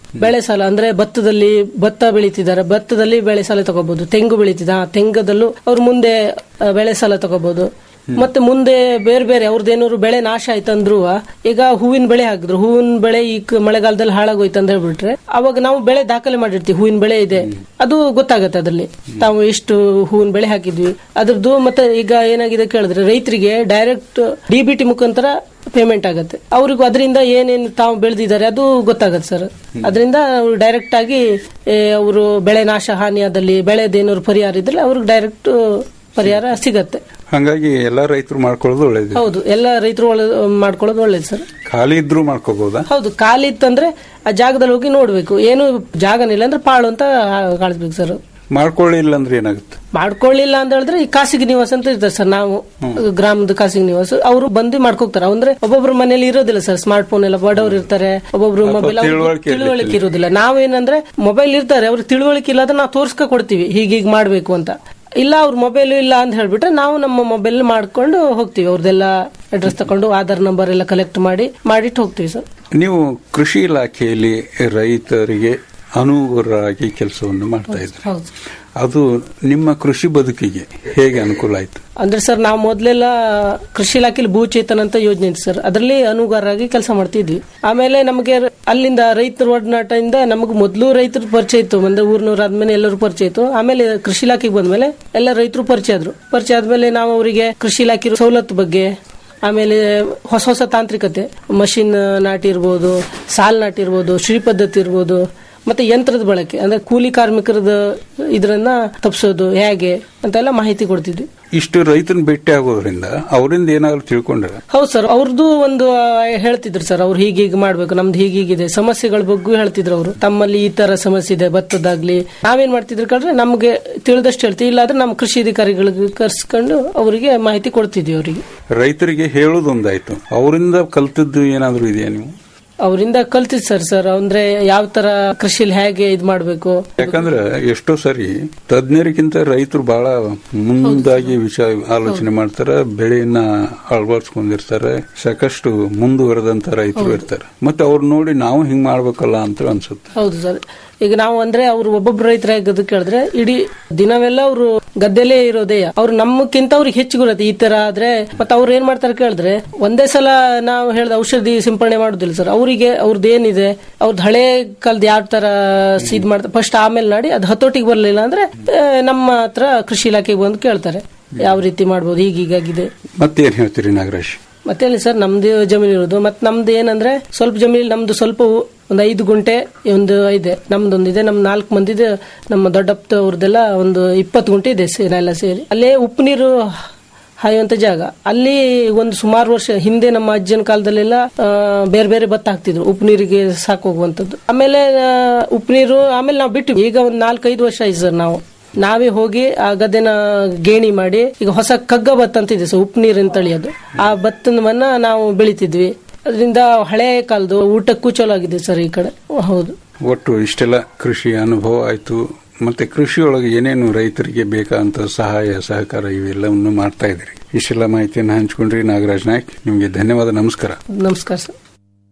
J: ಬೆಳೆ ಸಾಲ ಅಂದ್ರೆ ಭತ್ತದಲ್ಲಿ ಭತ್ತ ಬೆಳೀತಿದ್ದಾರೆ ಭತ್ತದಲ್ಲಿ ಬೆಳೆ ಸಾಲ ತಗೋಬಹುದು ತೆಂಗು ಬೆಳೀತಿದ ಆ ತೆಂಗದಲ್ಲೂ ಅವ್ರು ಮುಂದೆ ಆ, ಬೆಳೆ ಸಾಲ ತಗೋಬಹುದು ಮತ್ತೆ ಮುಂದೆ ಬೇರೆ ಬೇರೆ ಅವ್ರದ್ದೇನಾದ್ರು ಬೆಳೆ ನಾಶ ಆಯ್ತಂದ್ರು ಈಗ ಹೂವಿನ ಬೆಳೆ ಹಾಕಿದ್ರು ಹೂವಿನ ಬೆಳೆ ಈ ಕ- ಮಳೆಗಾಲದಲ್ಲಿ ಹಾಳಾಗೋಯ್ತು ಅಂತ ಹೇಳ್ಬಿಟ್ರೆ ಅವಾಗ ನಾವು ಬೆಳೆ ದಾಖಲೆ ಮಾಡಿರ್ತೀವಿ ಹೂವಿನ ಬೆಳೆ ಇದೆ ಅದು ಗೊತ್ತಾಗತ್ತೆ ಅದ್ರಲ್ಲಿ ತಾವು ಎಷ್ಟು ಹೂವಿನ ಬೆಳೆ ಹಾಕಿದ್ವಿ ಅದ್ರದ್ದು ಮತ್ತೆ ಈಗ ಏನಾಗಿದೆ ಕೇಳಿದ್ರೆ ರೈತರಿಗೆ ಡೈರೆಕ್ಟ್ ಡಿ ಬಿ ಟಿ ಮುಖಾಂತರ ಪೇಮೆಂಟ್ ಆಗುತ್ತೆ ಅವ್ರಿಗೂ ಅದರಿಂದ ಏನೇನು ತಾವು ಬೆಳೆದಿದ್ದಾರೆ ಅದು ಗೊತ್ತಾಗತ್ತೆ ಸರ್ ಅದರಿಂದ ಡೈರೆಕ್ಟ್ ಆಗಿ ಅವರು ಬೆಳೆ ನಾಶ ಹಾನಿಯಾದಲ್ಲಿ ಬೆಳೆದೇನಾದ್ರು ಪರಿಹಾರ ಇದ್ರೆ ಅವ್ರಿಗೆ ಡೈರೆಕ್ಟ್ ಪರಿಹಾರ ಸಿಗತ್ತೆ
I: ಹಂಗಾಗಿ ಎಲ್ಲಾ ರೈತರು ಮಾಡ್ಕೊಳ್ಳೋದು ಒಳ್ಳೇದು
J: ಹೌದು ಎಲ್ಲ ರೈತರು ಒಳ್ಳೆ ಮಾಡ್ಕೊಳ್ಳೋದು ಒಳ್ಳೇದು ಸರ್
I: ಖಾಲಿ ಇದ್ರೂ ಮಾಡ್ಕೋಬಹುದಾ
J: ಹೌದು ಖಾಲಿ ಇತ್ತಂದ್ರೆ ಆ ಜಾಗದಲ್ಲಿ ಹೋಗಿ ನೋಡ್ಬೇಕು ಏನು ಜಾಗನಿಲ್ಲ ಅಂದ್ರೆ ಪಾಳು ಅಂತ ಕಾಣಿಸ್ಬೇಕು ಸರ್
I: ಮಾಡ್ಕೊಳ್ಳಿಲ್ಲ ಅಂದ್ರೆ ಏನಾಗುತ್ತೆ
J: ಮಾಡ್ಕೊಳ್ಳಿಲ್ಲ ಅಂತ ಹೇಳಿದ್ರೆ ಈ ಖಾಸಗಿ ನಿವಾಸ ಅಂತ ಇರ್ತಾರೆ ಸರ್ ನಾವು ಗ್ರಾಮದ ಖಾಸಗಿ ನಿವಾಸ ಅವರು ಬಂದು ಮಾಡ್ಕೋತಾರೆ ಅಂದ್ರೆ ಒಬ್ಬೊಬ್ರು ಮನೇಲಿ ಇರೋದಿಲ್ಲ ಸರ್ ಸ್ಮಾರ್ಟ್ ಫೋನ್ ಎಲ್ಲ ಬಡವ್ರು ಇರ್ತಾರೆ ಒಬ್ಬೊಬ್ರು
I: ಅಥವಾ
J: ಮೊಬೈಲ್
I: ತಿಳುವಳಿಕೆ
J: ತಿಳುವಳಿಕೆ ಇರೋದಿಲ್ಲ ನಾವೇನಂದ್ರೆ ಮೊಬೈಲ್ ಇರ್ತಾರೆ ಅವ್ರಿಗೆ ತಿಳುವಳಿಕೆ ಇಲ್ಲ ಅಂದ್ರೆ ನಾವು ತೋರ್ಸ್ಕೊ ಕೊಡ್ತೀವಿ ಹೀಗೀಗ್ ಮಾಡ್ಬೇಕು ಅಂತ ಇಲ್ಲ ಅವ್ರ ಮೊಬೈಲ್ ಇಲ್ಲ ಅಂತ ಹೇಳ್ಬಿಟ್ರೆ ನಾವು ನಮ್ಮ ಮೊಬೈಲ್ ಮಾಡ್ಕೊಂಡು ಹೋಗ್ತೀವಿ ಅವ್ರದ್ದೆಲ್ಲ ಅಡ್ರೆಸ್ ತಕೊಂಡು ಆಧಾರ್ ನಂಬರ್ ಎಲ್ಲ ಕಲೆಕ್ಟ್ ಮಾಡಿ ಮಾಡಿಟ್ಟು ಹೋಗ್ತೀವಿ ಸರ್
I: ನೀವು ಕೃಷಿ ಇಲಾಖೆಯಲ್ಲಿ ರೈತರಿಗೆ ಅನುಗುಣರಾಗಿ ಕೆಲಸವನ್ನು ಮಾಡ್ತಾ ಇದ್ರಿ
J: ಹೌದು
I: ಅದು ನಿಮ್ಮ ಕೃಷಿ ಬದುಕಿಗೆ ಹೇಗೆ ಅನುಕೂಲ ಆಯ್ತು
J: ಅಂದ್ರೆ ಸರ್ ನಾವು ಮೊದಲೆಲ್ಲ ಕೃಷಿ ಇಲಾಖೆಯಲ್ಲಿ ಭೂಚೇತನ ಅಂತ ಯೋಜನೆ ಇತ್ತು ಸರ್ ಅದರಲ್ಲಿ ಅನುಗಾರರಾಗಿ ಕೆಲಸ ಮಾಡ್ತಿದ್ವಿ ಆಮೇಲೆ ನಮಗೆ ಅಲ್ಲಿಂದ ರೈತರ ಒಡನಾಟದಿಂದ ನಮಗೆ ಮೊದಲು ರೈತರ ಪರಿಚಯ ಇತ್ತು ಅಂದ್ರೆ ಊರ್ನೂರ್ ಆದ್ಮೇಲೆ ಎಲ್ಲರೂ ಪರಿಚಯ ಇತ್ತು ಆಮೇಲೆ ಕೃಷಿ ಇಲಾಖೆಗೆ ಬಂದ್ಮೇಲೆ ಎಲ್ಲ ರೈತರು ಪರಿಚಯ ಆದ್ರು ಪರಿಚಯ ಆದ್ಮೇಲೆ ನಾವು ಅವರಿಗೆ ಕೃಷಿ ಇಲಾಖೆ ಸವಲತ್ತು ಬಗ್ಗೆ ಆಮೇಲೆ ಹೊಸ ಹೊಸ ತಾಂತ್ರಿಕತೆ ಮಷಿನ್ ನಾಟಿ ಇರ್ಬೋದು ಸಾಲ್ ನಾಟಿ ಇರ್ಬೋದು ಶ್ರೀ ಪದ್ಧತಿ ಇರ್ಬೋದು ಮತ್ತೆ ಯಂತ್ರದ ಬಳಕೆ ಅಂದ್ರೆ ಕೂಲಿ ಕಾರ್ಮಿಕರದ ಇದರನ್ನ ತಪ್ಪಿಸೋದು ಹೇಗೆ ಅಂತೆಲ್ಲ ಮಾಹಿತಿ ಕೊಡ್ತಿದ್ವಿ
I: ಇಷ್ಟು ರೈತನ ಭೇಟಿ ಆಗೋದ್ರಿಂದ ಅವರಿಂದ ಏನಾದ್ರು ತಿಳ್ಕೊಂಡ್ರೆ
J: ಹೌದು ಸರ್ ಅವ್ರದ್ದು ಒಂದು ಆ, ಹೇಳ್ತಿದ್ರು ಸರ್ ಅವ್ರು ಹೀಗೆ ಹೀಗೆ ಮಾಡ್ಬೇಕು ನಮ್ದು ಹೀಗೀಗಿದೆ ಸಮಸ್ಯೆಗಳ ಬಗ್ಗೆ ಹೇಳ್ತಿದ್ರು ಅವರು ತಮ್ಮಲ್ಲಿ ಈ ತರ ಸಮಸ್ಯೆ ಇದೆ ಭತ್ತದಾಗ್ಲಿ ನಾವೇನ್ ಮಾಡ್ತಿದ್ರು ಕಳ್ರೆ ನಮ್ಗೆ ತಿಳಿದಷ್ಟು ಹೇಳ್ತೀವಿ ಇಲ್ಲಾಂದ್ರೆ ನಮ್ಮ ಕೃಷಿ ಅಧಿಕಾರಿಗಳಿಗೆ ಕರ್ಸ್ಕೊಂಡು ಅವರಿಗೆ ಮಾಹಿತಿ ಕೊಡ್ತಿದ್ವಿ ಅವರಿಗೆ
I: ರೈತರಿಗೆ ಹೇಳೋದೊಂದಾಯ್ತು ಅವರಿಂದ ಕಲ್ತದ್ದು ಏನಾದ್ರು ಇದೆಯಾ ನೀವು
J: ಅವರಿಂದ ಕಲ್ತಿದ್ ಸರ್ ಸರ್ ಅಂದ್ರೆ ಯಾವ ತರ ಕೃಷಿಲಿ ಹೇಗೆ ಇದ್ ಮಾಡ್ಬೇಕು
I: ಯಾಕಂದ್ರೆ ಎಷ್ಟೋ ಸರಿ ತಜ್ಞರಿಗಿಂತ ರೈತರು ಬಹಳ ಮುಂದಾಗಿ ವಿಚಾರ ಆಲೋಚನೆ ಮಾಡ್ತಾರೆ ಬೆಳೆಯನ್ನ ಅಳವಡಿಸ್ಕೊಂಡಿರ್ತಾರೆ ಸಾಕಷ್ಟು ಮುಂದುವರೆದಂತ ರೈತರು ಇರ್ತಾರೆ ಮತ್ತೆ ಅವ್ರು ನೋಡಿ ನಾವು ಹಿಂಗ್ ಮಾಡ್ಬೇಕಲ್ಲ ಅಂತ ಅನ್ಸುತ್ತೆ
J: ಹೌದು ಸರ್ ಈಗ ನಾವು ಅಂದ್ರೆ ಅವ್ರು ಒಬ್ಬೊಬ್ರು ರೈತರ ಹೇಗದು ಕೇಳಿದ್ರೆ ಇಡೀ ದಿನವೆಲ್ಲ ಅವರು ಗದ್ದೆಲೇ ಇರೋದೇ ಅವ್ರು ನಮ್ಮಕ್ಕಿಂತ ಅವ್ರಿಗೆ ಹೆಚ್ಚು ಗೊತ್ತೆ ಈ ತರ ಆದ್ರೆ ಮತ್ತೆ ಅವ್ರು ಏನ್ ಮಾಡ್ತಾರೆ ಕೇಳಿದ್ರೆ ಒಂದೇ ಸಲ ನಾವು ಹೇಳ್ದ ಔಷಧಿ ಸಿಂಪಡಣೆ ಮಾಡುದಿಲ್ಲ ಸರ್ ಅವರಿಗೆ ಅವ್ರದ್ದು ಏನಿದೆ ಅವ್ರದ್ದು ಹಳೆ ಕಾಲದ ಯಾವ ತರ ಇದ್ ಮಾಡ್ತಾರೆ ಫಸ್ಟ್ ಆಮೇಲೆ ಮಾಡಿ ಅದು ಹತೋಟಿಗೆ ಬರ್ಲಿಲ್ಲ ಅಂದ್ರೆ ಆ, ನಮ್ಮ ಹತ್ರ ಕೃಷಿ ಇಲಾಖೆಗೆ ಬಂದು ಕೇಳ್ತಾರೆ ಯಾವ ರೀತಿ ಮಾಡ್ಬೋದು ಹೀಗೀಗಾಗಿದೆ
I: ಮತ್ತೇನ್ ಹೇಳ್ತೀರಿ ನಾಗರಾಜ್
J: ಮತ್ತೆ ಹೇಳಿ ಸರ್ ನಮ್ದು ಜಮೀನು ಇರೋದು ಮತ್ತೆ ನಮ್ದು ಏನಂದ್ರೆ ಸ್ವಲ್ಪ ಜಮೀನು ನಮ್ದು ಸ್ವಲ್ಪ ಉ- ಒಂದು ಐದು ಗುಂಟೆ ಒಂದು ಇದೆ ನಮ್ದೊಂದಿದೆ ನಮ್ ನಾಲ್ಕು ಮಂದಿದೆ ನಮ್ಮ ದೊಡ್ಡಪ್ಪ ಅವ್ರದ್ದೆಲ್ಲ ಒಂದು ಇಪ್ಪತ್ತು ಗುಂಟೆ ಇದೆ ಸೇ- ಎಲ್ಲ ಸೇರಿ ಅಲ್ಲೇ ಉಪ್ಪು ನೀರು ಹಾಯುವಂತ ಜಾಗ ಅಲ್ಲಿ ಒಂದು ಸುಮಾರು ವರ್ಷ ಹಿಂದೆ ನಮ್ಮ ಅಜ್ಜನ ಕಾಲದಲ್ಲೆಲ್ಲ ಆ, ಬೇರೆ ಬೇರೆ ಭತ್ತ ಹಾಕ್ತಿದ್ರು ಉಪ್ಪು ನೀರಿಗೆ ಸಾಕೋಗುವಂತದ್ದು ಆಮೇಲೆ ಆ, ಉಪ್ಪು ನೀರು ಆಮೇಲೆ ನಾವು ಬಿಟ್ಟು ಈಗ ಒಂದು ನಾಲ್ಕೈದು ವರ್ಷ ಆಯ್ತು ಸರ್ ನಾವು ನಾವೇ ಹೋಗಿ ಆ ಗದ್ದೆನ ಗೇಣಿ ಮಾಡಿ ಈಗ ಹೊಸ ಕಗ್ಗ ಭತ್ತ ಅಂತ ಇದೆ ಸರ್ ಉಪ್ಪು ನೀರಿನ ತಳಿ ಅದು ಆ ಭತ್ತವನ್ನ ನಾವು ಬೆಳಿತಿದ್ವಿ ಅದರಿಂದ ಹಳೆ ಕಾಲದ ಊಟಕ್ಕೂ ಚಲೋ ಆಗಿದೆ ಸರ್ ಈ ಕಡೆ ಹೌದು
I: ಒಟ್ಟು ಇಷ್ಟೆಲ್ಲ ಕೃಷಿ ಅನುಭವ ಆಯ್ತು ಮತ್ತೆ ಕೃಷಿಯೊಳಗೆ ಏನೇನು ರೈತರಿಗೆ ಬೇಕಾದಂತ ಸಹಾಯ ಸಹಕಾರ ಇವೆಲ್ಲವನ್ನು ಮಾಡ್ತಾ ಇದ್ರಿ ಇಷ್ಟೆಲ್ಲ ಮಾಹಿತಿಯನ್ನು ಹಂಚ್ಕೊಂಡ್ರಿ ನಾಗರಾಜ್ ನಾಯ್ಕ್ ನಿಮಗೆ ಧನ್ಯವಾದ ನಮಸ್ಕಾರ
J: ನಮಸ್ಕಾರ ಸರ್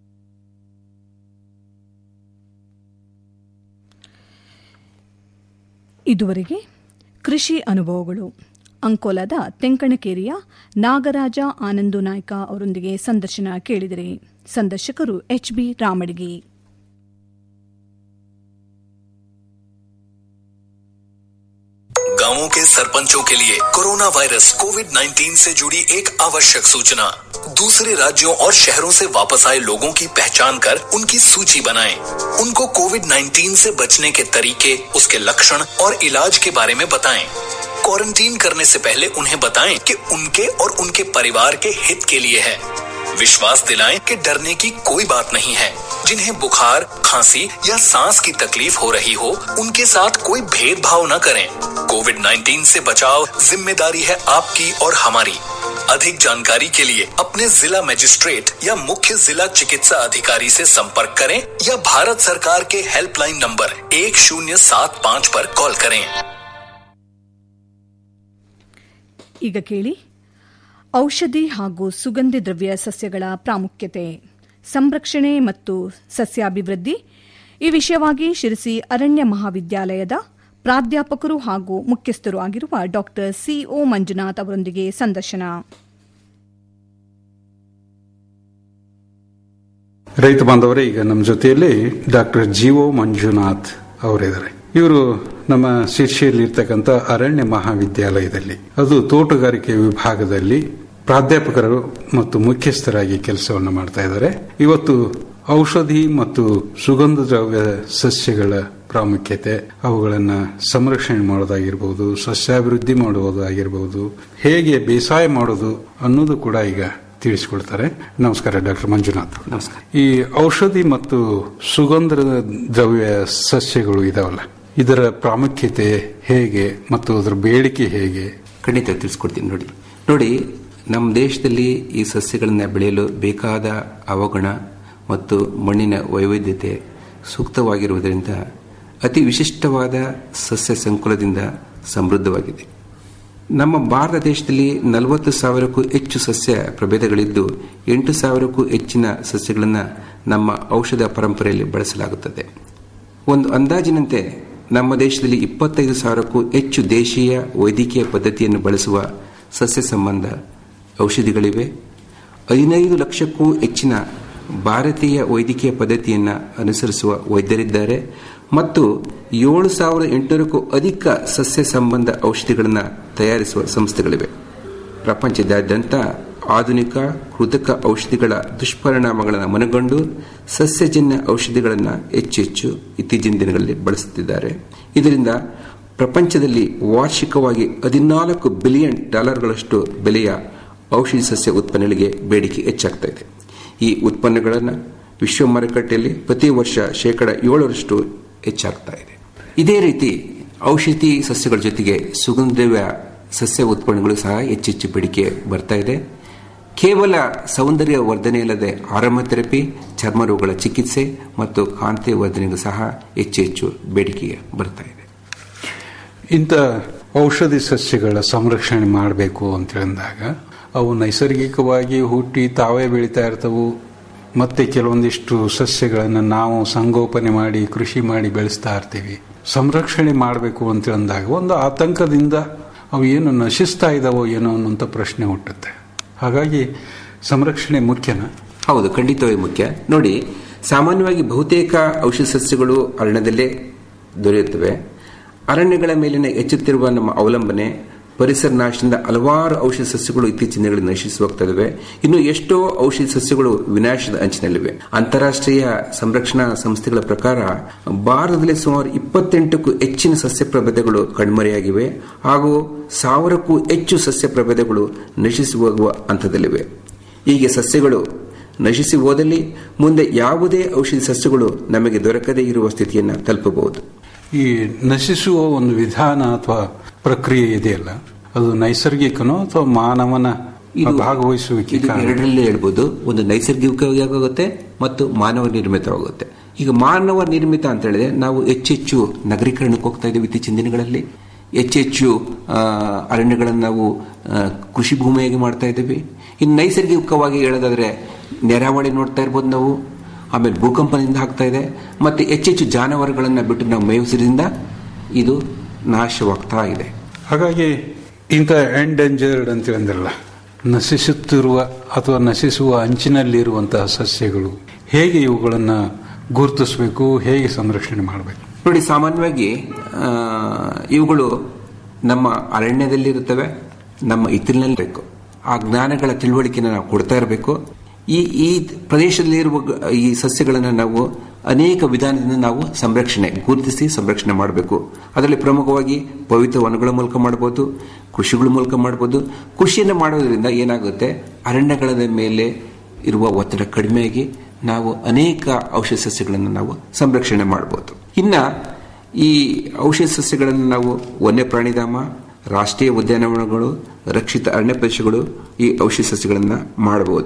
H: ಇದುವರೆಗೆ ಕೃಷಿ ಅನುಭವಗಳು ಅಂಕೋಲಾದ ತೆಂಕಣಕೇರಿಯ ನಾಗರಾಜ ಆನಂದು ನಾಯ್ಕ ಅವರೊಂದಿಗೆ ಸಂದರ್ಶನ ಕೇಳಿದರೆ ಸಂದರ್ಶಕರು ಎಚ್ ಬಿ ರಾಮಡಿಗೆ
K: गांवों के सरपंचों के लिए कोरोना वायरस कोविड 19 से जुड़ी एक आवश्यक सूचना दूसरे राज्यों और शहरों से वापस आए लोगों की पहचान कर उनकी सूची बनाएं। उनको कोविड 19 से बचने के तरीके उसके लक्षण और इलाज के बारे में बताएं। क्वारंटीन करने से पहले उन्हें बताएं कि उनके और उनके परिवार के हित के लिए है विश्वास दिलाएं कि डरने की कोई बात नहीं है जिन्हें बुखार खांसी या सांस की तकलीफ हो रही हो उनके साथ कोई भेदभाव न करें कोविड 19 से बचाव जिम्मेदारी है आपकी और हमारी अधिक जानकारी के लिए अपने जिला मजिस्ट्रेट या मुख्य जिला चिकित्सा अधिकारी से संपर्क करें या भारत सरकार के हेल्पलाइन नंबर एक शून्य सात पाँच पर कॉल करें
H: ಈಗ ಕೇಳಿ ಔಷಧಿ ಹಾಗೂ ಸುಗಂಧಿ ದ್ರವ್ಯ ಸಸ್ಯಗಳ ಪ್ರಾಮುಖ್ಯತೆ ಸಂರಕ್ಷಣೆ ಮತ್ತು ಸಸ್ಯಾಭಿವೃದ್ಧಿ ಈ ವಿಷಯವಾಗಿ ಶಿರಸಿ ಅರಣ್ಯ ಮಹಾವಿದ್ಯಾಲಯದ ಪ್ರಾಧ್ಯಾಪಕರು ಹಾಗೂ ಮುಖ್ಯಸ್ಥರು ಆಗಿರುವ ಡಾ ಸಿಒ ಮಂಜುನಾಥ್ ಅವರೊಂದಿಗೆ ಸಂದರ್ಶನ
I: ರೈತ ಬಾಂಧವರೇ ಈಗ ನಮ್ಮ ಜೊತೆಯಲ್ಲಿ ಡಾಕ್ಟರ್ ಜಿಒ ಮಂಜುನಾಥ್ ಅವರಿದ್ದಾರೆ ಇವರು ನಮ್ಮ ಶಿರ್ಷಿಯಲ್ಲಿ ಇರ್ತಕ್ಕಂಥ ಅರಣ್ಯ ಮಹಾವಿದ್ಯಾಲಯದಲ್ಲಿ ಅದು ತೋಟಗಾರಿಕೆ ವಿಭಾಗದಲ್ಲಿ ಪ್ರಾಧ್ಯಾಪಕರು ಮತ್ತು ಮುಖ್ಯಸ್ಥರಾಗಿ ಕೆಲಸವನ್ನು ಮಾಡ್ತಾ ಇದ್ದಾರೆ ಇವತ್ತು ಔಷಧಿ ಮತ್ತು ಸುಗಂಧ ದ್ರವ್ಯ ಸಸ್ಯಗಳ ಪ್ರಾಮುಖ್ಯತೆ ಅವುಗಳನ್ನ ಸಂರಕ್ಷಣೆ ಮಾಡೋದಾಗಿರ್ಬೋದು ಸಸ್ಯಾಭಿವೃದ್ಧಿ ಮಾಡುವುದಾಗಿರ್ಬೋದು ಹೇಗೆ ಬೇಸಾಯ ಮಾಡೋದು ಅನ್ನೋದು ಕೂಡ ಈಗ ತಿಳಿಸಿಕೊಡ್ತಾರೆ ನಮಸ್ಕಾರ ಡಾಕ್ಟರ್ ಮಂಜುನಾಥ್
L: ನಮಸ್ಕಾರ
I: ಈ ಔಷಧಿ ಮತ್ತು ಸುಗಂಧ ದ್ರವ್ಯ ಸಸ್ಯಗಳು ಇದಾವಲ್ಲ ಇದರ ಪ್ರಾಮುಖ್ಯತೆ ಹೇಗೆ ಮತ್ತು ಅದರ ಬೇಡಿಕೆ ಹೇಗೆ
L: ಖಂಡಿತ ತಿಳಿಸ್ಕೊಡ್ತೀನಿ ನೋಡಿ ನೋಡಿ ನಮ್ಮ ದೇಶದಲ್ಲಿ ಈ ಸಸ್ಯಗಳನ್ನ ಬೆಳೆಯಲು ಬೇಕಾದ ಅವಗುಣ ಮತ್ತು ಮಣ್ಣಿನ ವೈವಿಧ್ಯತೆ ಸೂಕ್ತವಾಗಿರುವುದರಿಂದ ಅತಿ ವಿಶಿಷ್ಟವಾದ ಸಸ್ಯ ಸಂಕುಲದಿಂದ ಸಮೃದ್ಧವಾಗಿದೆ ನಮ್ಮ ಭಾರತ ದೇಶದಲ್ಲಿ ನಲವತ್ತು ಸಾವಿರಕ್ಕೂ ಹೆಚ್ಚು ಸಸ್ಯ ಪ್ರಭೇದಗಳಿದ್ದು ಎಂಟು ಸಾವಿರಕ್ಕೂ ಹೆಚ್ಚಿನ ಸಸ್ಯಗಳನ್ನು ನಮ್ಮ ಔಷಧ ಪರಂಪರೆಯಲ್ಲಿ ಬಳಸಲಾಗುತ್ತದೆ ಒಂದು ಅಂದಾಜಿನಂತೆ ನಮ್ಮ ದೇಶದಲ್ಲಿ ಇಪ್ಪತ್ತೈದು ಸಾವಿರಕ್ಕೂ ಹೆಚ್ಚು ದೇಶೀಯ ವೈದ್ಯಕೀಯ ಪದ್ಧತಿಯನ್ನು ಬಳಸುವ ಸಸ್ಯ ಸಂಬಂಧ ಔಷಧಿಗಳಿವೆ ಹದಿನೈದು ಲಕ್ಷಕ್ಕೂ ಹೆಚ್ಚಿನ ಭಾರತೀಯ ವೈದ್ಯಕೀಯ ಪದ್ಧತಿಯನ್ನು ಅನುಸರಿಸುವ ವೈದ್ಯರಿದ್ದಾರೆ ಮತ್ತು ಏಳು ಸಾವಿರದ ಎಂಟುನೂರಕ್ಕೂ ಅಧಿಕ ಸಸ್ಯ ಸಂಬಂಧ ಔಷಧಿಗಳನ್ನು ತಯಾರಿಸುವ ಸಂಸ್ಥೆಗಳಿವೆ ಪ್ರಪಂಚದಾದ್ಯಂತ ಆಧುನಿಕ ಕೃತಕ ಔಷಧಿಗಳ ದುಷ್ಪರಿಣಾಮಗಳನ್ನು ಮನಗಂಡು ಸಸ್ಯಜನ್ಯ ಔಷಧಿಗಳನ್ನು ಹೆಚ್ಚು ಹೆಚ್ಚು ಇತ್ತೀಚಿನ ದಿನಗಳಲ್ಲಿ ಬಳಸುತ್ತಿದ್ದಾರೆ ಇದರಿಂದ ಪ್ರಪಂಚದಲ್ಲಿ ವಾರ್ಷಿಕವಾಗಿ ಹದಿನಾಲ್ಕು ಬಿಲಿಯನ್ ಡಾಲರ್ಗಳಷ್ಟು ಬೆಲೆಯ ಔಷಧಿ ಸಸ್ಯ ಉತ್ಪನ್ನಗಳಿಗೆ ಬೇಡಿಕೆ ಹೆಚ್ಚಾಗ್ತಾ ಇದೆ ಈ ಉತ್ಪನ್ನಗಳನ್ನು ವಿಶ್ವ ಮಾರುಕಟ್ಟೆಯಲ್ಲಿ ಪ್ರತಿ ವರ್ಷ ಶೇಕಡ ಏಳರಷ್ಟು ಹೆಚ್ಚಾಗ್ತಾ ಇದೆ ಇದೇ ರೀತಿ ಔಷಧಿ ಸಸ್ಯಗಳ ಜೊತೆಗೆ ಸುಗಂಧದ್ರವ್ಯ ಸಸ್ಯ ಉತ್ಪನ್ನಗಳು ಸಹ ಹೆಚ್ಚೆಚ್ಚು ಬೇಡಿಕೆ ಬರ್ತಾ ಇದೆ ಕೇವಲ ಸೌಂದರ್ಯ ವರ್ಧನೆಯಲ್ಲದೆ ಆರಾಮ ಥೆರಪಿ ಚರ್ಮ ರೋಗಗಳ ಚಿಕಿತ್ಸೆ ಮತ್ತು ಕಾಂತಿ ವರ್ಧನೆಗೂ ಸಹ ಹೆಚ್ಚು ಹೆಚ್ಚು ಬೇಡಿಕೆ ಬರ್ತಾ ಇದೆ
I: ಇಂಥ ಔಷಧಿ ಸಸ್ಯಗಳ ಸಂರಕ್ಷಣೆ ಮಾಡಬೇಕು ಅಂತ ಹೇಳಿದಾಗ ಅವು ನೈಸರ್ಗಿಕವಾಗಿ ಹುಟ್ಟಿ ತಾವೇ ಬೆಳೀತಾ ಇರ್ತವು ಮತ್ತೆ ಕೆಲವೊಂದಿಷ್ಟು ಸಸ್ಯಗಳನ್ನು ನಾವು ಸಂಗೋಪನೆ ಮಾಡಿ ಕೃಷಿ ಮಾಡಿ ಬೆಳೆಸ್ತಾ ಇರ್ತೀವಿ ಸಂರಕ್ಷಣೆ ಮಾಡಬೇಕು ಅಂತ ಅಂದಾಗ ಒಂದು ಆತಂಕದಿಂದ ಅವು ಏನು ನಶಿಸ್ತಾ ಇದಾವೋ ಏನೋ ಅನ್ನುವಂಥ ಪ್ರಶ್ನೆ ಹುಟ್ಟುತ್ತೆ ಹಾಗಾಗಿ ಸಂರಕ್ಷಣೆ ಮುಖ್ಯನಾ
L: ಹೌದು ಖಂಡಿತವಾಗಿ ಮುಖ್ಯ ನೋಡಿ ಸಾಮಾನ್ಯವಾಗಿ ಬಹುತೇಕ ಔಷಧ ಸಸ್ಯಗಳು ಅರಣ್ಯದಲ್ಲೇ ದೊರೆಯುತ್ತವೆ ಅರಣ್ಯಗಳ ಮೇಲಿನ ಹೆಚ್ಚುತ್ತಿರುವ ನಮ್ಮ ಅವಲಂಬನೆ ಪರಿಸರ ನಾಶದಿಂದ ಹಲವಾರು ಔಷಧ ಸಸ್ಯಗಳು ಇತ್ತೀಚಿನ ದಿನಗಳಲ್ಲಿ ನಶಿಸಿ ಹೋಗ್ತವೆ ಇನ್ನು ಎಷ್ಟೋ ಔಷಧ ಸಸ್ಯಗಳು ವಿನಾಶದ ಅಂಚಿನಲ್ಲಿವೆ ಅಂತಾರಾಷ್ಟ್ರೀಯ ಸಂರಕ್ಷಣಾ ಸಂಸ್ಥೆಗಳ ಪ್ರಕಾರ ಭಾರತದಲ್ಲಿ ಸುಮಾರು ಇಪ್ಪತ್ತೆಂಟಕ್ಕೂ ಹೆಚ್ಚಿನ ಸಸ್ಯ ಪ್ರಭೇದಗಳು ಕಣ್ಮರೆಯಾಗಿವೆ ಹಾಗೂ ಸಾವಿರಕ್ಕೂ ಹೆಚ್ಚು ಸಸ್ಯ ಪ್ರಭೇದಗಳು ನಶಿಸಿ ಹೋಗುವ ಹಂತದಲ್ಲಿವೆ ಹೀಗೆ ಸಸ್ಯಗಳು ನಶಿಸಿ ಹೋದಲ್ಲಿ ಮುಂದೆ ಯಾವುದೇ ಔಷಧಿ ಸಸ್ಯಗಳು ನಮಗೆ ದೊರಕದೇ ಇರುವ ಸ್ಥಿತಿಯನ್ನು ತಲುಪಬಹುದು
I: ಈ ನಶಿಸುವ ಒಂದು ವಿಧಾನ ಅಥವಾ ಪ್ರಕ್ರಿಯೆ ಇದೆಯಲ್ಲ ಅದು ನೈಸರ್ಗಿಕನೋ ಅಥವಾ ಮಾನವನ ಭಾಗವಹಿಸುವಿಕೆ
L: ಇದು ಎರಡರಲ್ಲೇ ಹೇಳ್ಬೋದು ಒಂದು ನೈಸರ್ಗಿಕವಾಗುತ್ತೆ ಮತ್ತು ಮಾನವ ನಿರ್ಮಿತವಾಗುತ್ತೆ ಈಗ ಮಾನವ ನಿರ್ಮಿತ ಅಂತ ಹೇಳಿದ್ರೆ ನಾವು ಹೆಚ್ಚೆಚ್ಚು ನಗರೀಕರಣಕ್ಕೆ ಹೋಗ್ತಾ ಇದ್ದೀವಿ ಇತ್ತೀಚಿನ ದಿನಗಳಲ್ಲಿ ಹೆಚ್ಚೆಚ್ಚು ಅರಣ್ಯಗಳನ್ನು ನಾವು ಕೃಷಿ ಭೂಮಿಯಾಗಿ ಮಾಡ್ತಾ ಇದ್ದೀವಿ ಇನ್ನು ನೈಸರ್ಗಿಕವಾಗಿ ಹೇಳೋದಾದ್ರೆ ನೆರಾವಳಿ ನೋಡ್ತಾ ಇರ್ಬೋದು ನಾವು ಆಮೇಲೆ ಭೂಕಂಪನದಿಂದ ಆಗ್ತಾ ಇದೆ ಮತ್ತೆ ಹೆಚ್ಚೆಚ್ಚು ಜಾನುವಾರುಗಳನ್ನು ಬಿಟ್ಟು ನಾವು ಮೇಯಿಸೋದ್ರಿಂದ ಇದು ನಾಶವಾಗ್ತಾ ಇದೆ
I: ಹಾಗಾಗಿ ಇಂಥ ಎಂಡೇಂಜರ್ಡ್ ಅಂತ ಅಂದ್ರಲ್ಲ ನಶಿಸುತ್ತಿರುವ ಅಥವಾ ನಶಿಸುವ ಅಂಚಿನಲ್ಲಿರುವಂತಹ ಸಸ್ಯಗಳು ಹೇಗೆ ಇವುಗಳನ್ನು ಗುರುತಿಸಬೇಕು ಹೇಗೆ ಸಂರಕ್ಷಣೆ ಮಾಡಬೇಕು
L: ನೋಡಿ ಸಾಮಾನ್ಯವಾಗಿ ಇವುಗಳು ನಮ್ಮ ಅರಣ್ಯದಲ್ಲಿರುತ್ತವೆ ನಮ್ಮ ಇತ್ತಿಲಿನಲ್ಲಿ ಬೇಕು ಆ ಜ್ಞಾನಗಳ ತಿಳುವಳಿಕೆನ ನಾವು ಕೊಡ್ತಾ ಇರಬೇಕು ಈ ಈ ಪ್ರದೇಶದಲ್ಲಿರುವ ಈ ಸಸ್ಯಗಳನ್ನು ನಾವು ಅನೇಕ ವಿಧಾನದಿಂದ ನಾವು ಸಂರಕ್ಷಣೆ ಗುರುತಿಸಿ ಸಂರಕ್ಷಣೆ ಮಾಡಬೇಕು ಅದರಲ್ಲಿ ಪ್ರಮುಖವಾಗಿ ಪವಿತ್ರ ವನಗಳ ಮೂಲಕ ಮಾಡಬಹುದು ಕೃಷಿಗಳ ಮೂಲಕ ಮಾಡಬಹುದು ಕೃಷಿಯನ್ನು ಮಾಡೋದ್ರಿಂದ ಏನಾಗುತ್ತೆ ಅರಣ್ಯಗಳ ಮೇಲೆ ಇರುವ ಒತ್ತಡ ಕಡಿಮೆಯಾಗಿ ನಾವು ಅನೇಕ ಔಷಧ ಸಸ್ಯಗಳನ್ನು ನಾವು ಸಂರಕ್ಷಣೆ ಮಾಡಬಹುದು ಇನ್ನ ಈ ಔಷಧ ಸಸ್ಯಗಳನ್ನು ನಾವು ವನ್ಯಪ್ರಾಣಿಧಾಮ ರಾಷ್ಟ್ರೀಯ ಉದ್ಯಾನವನಗಳು ರಕ್ಷಿತ ಅರಣ್ಯ ಪ್ರದೇಶಗಳು ಈ ಔಷಧ ಸಸ್ಯಗಳನ್ನು ಮಾಡಬಹುದು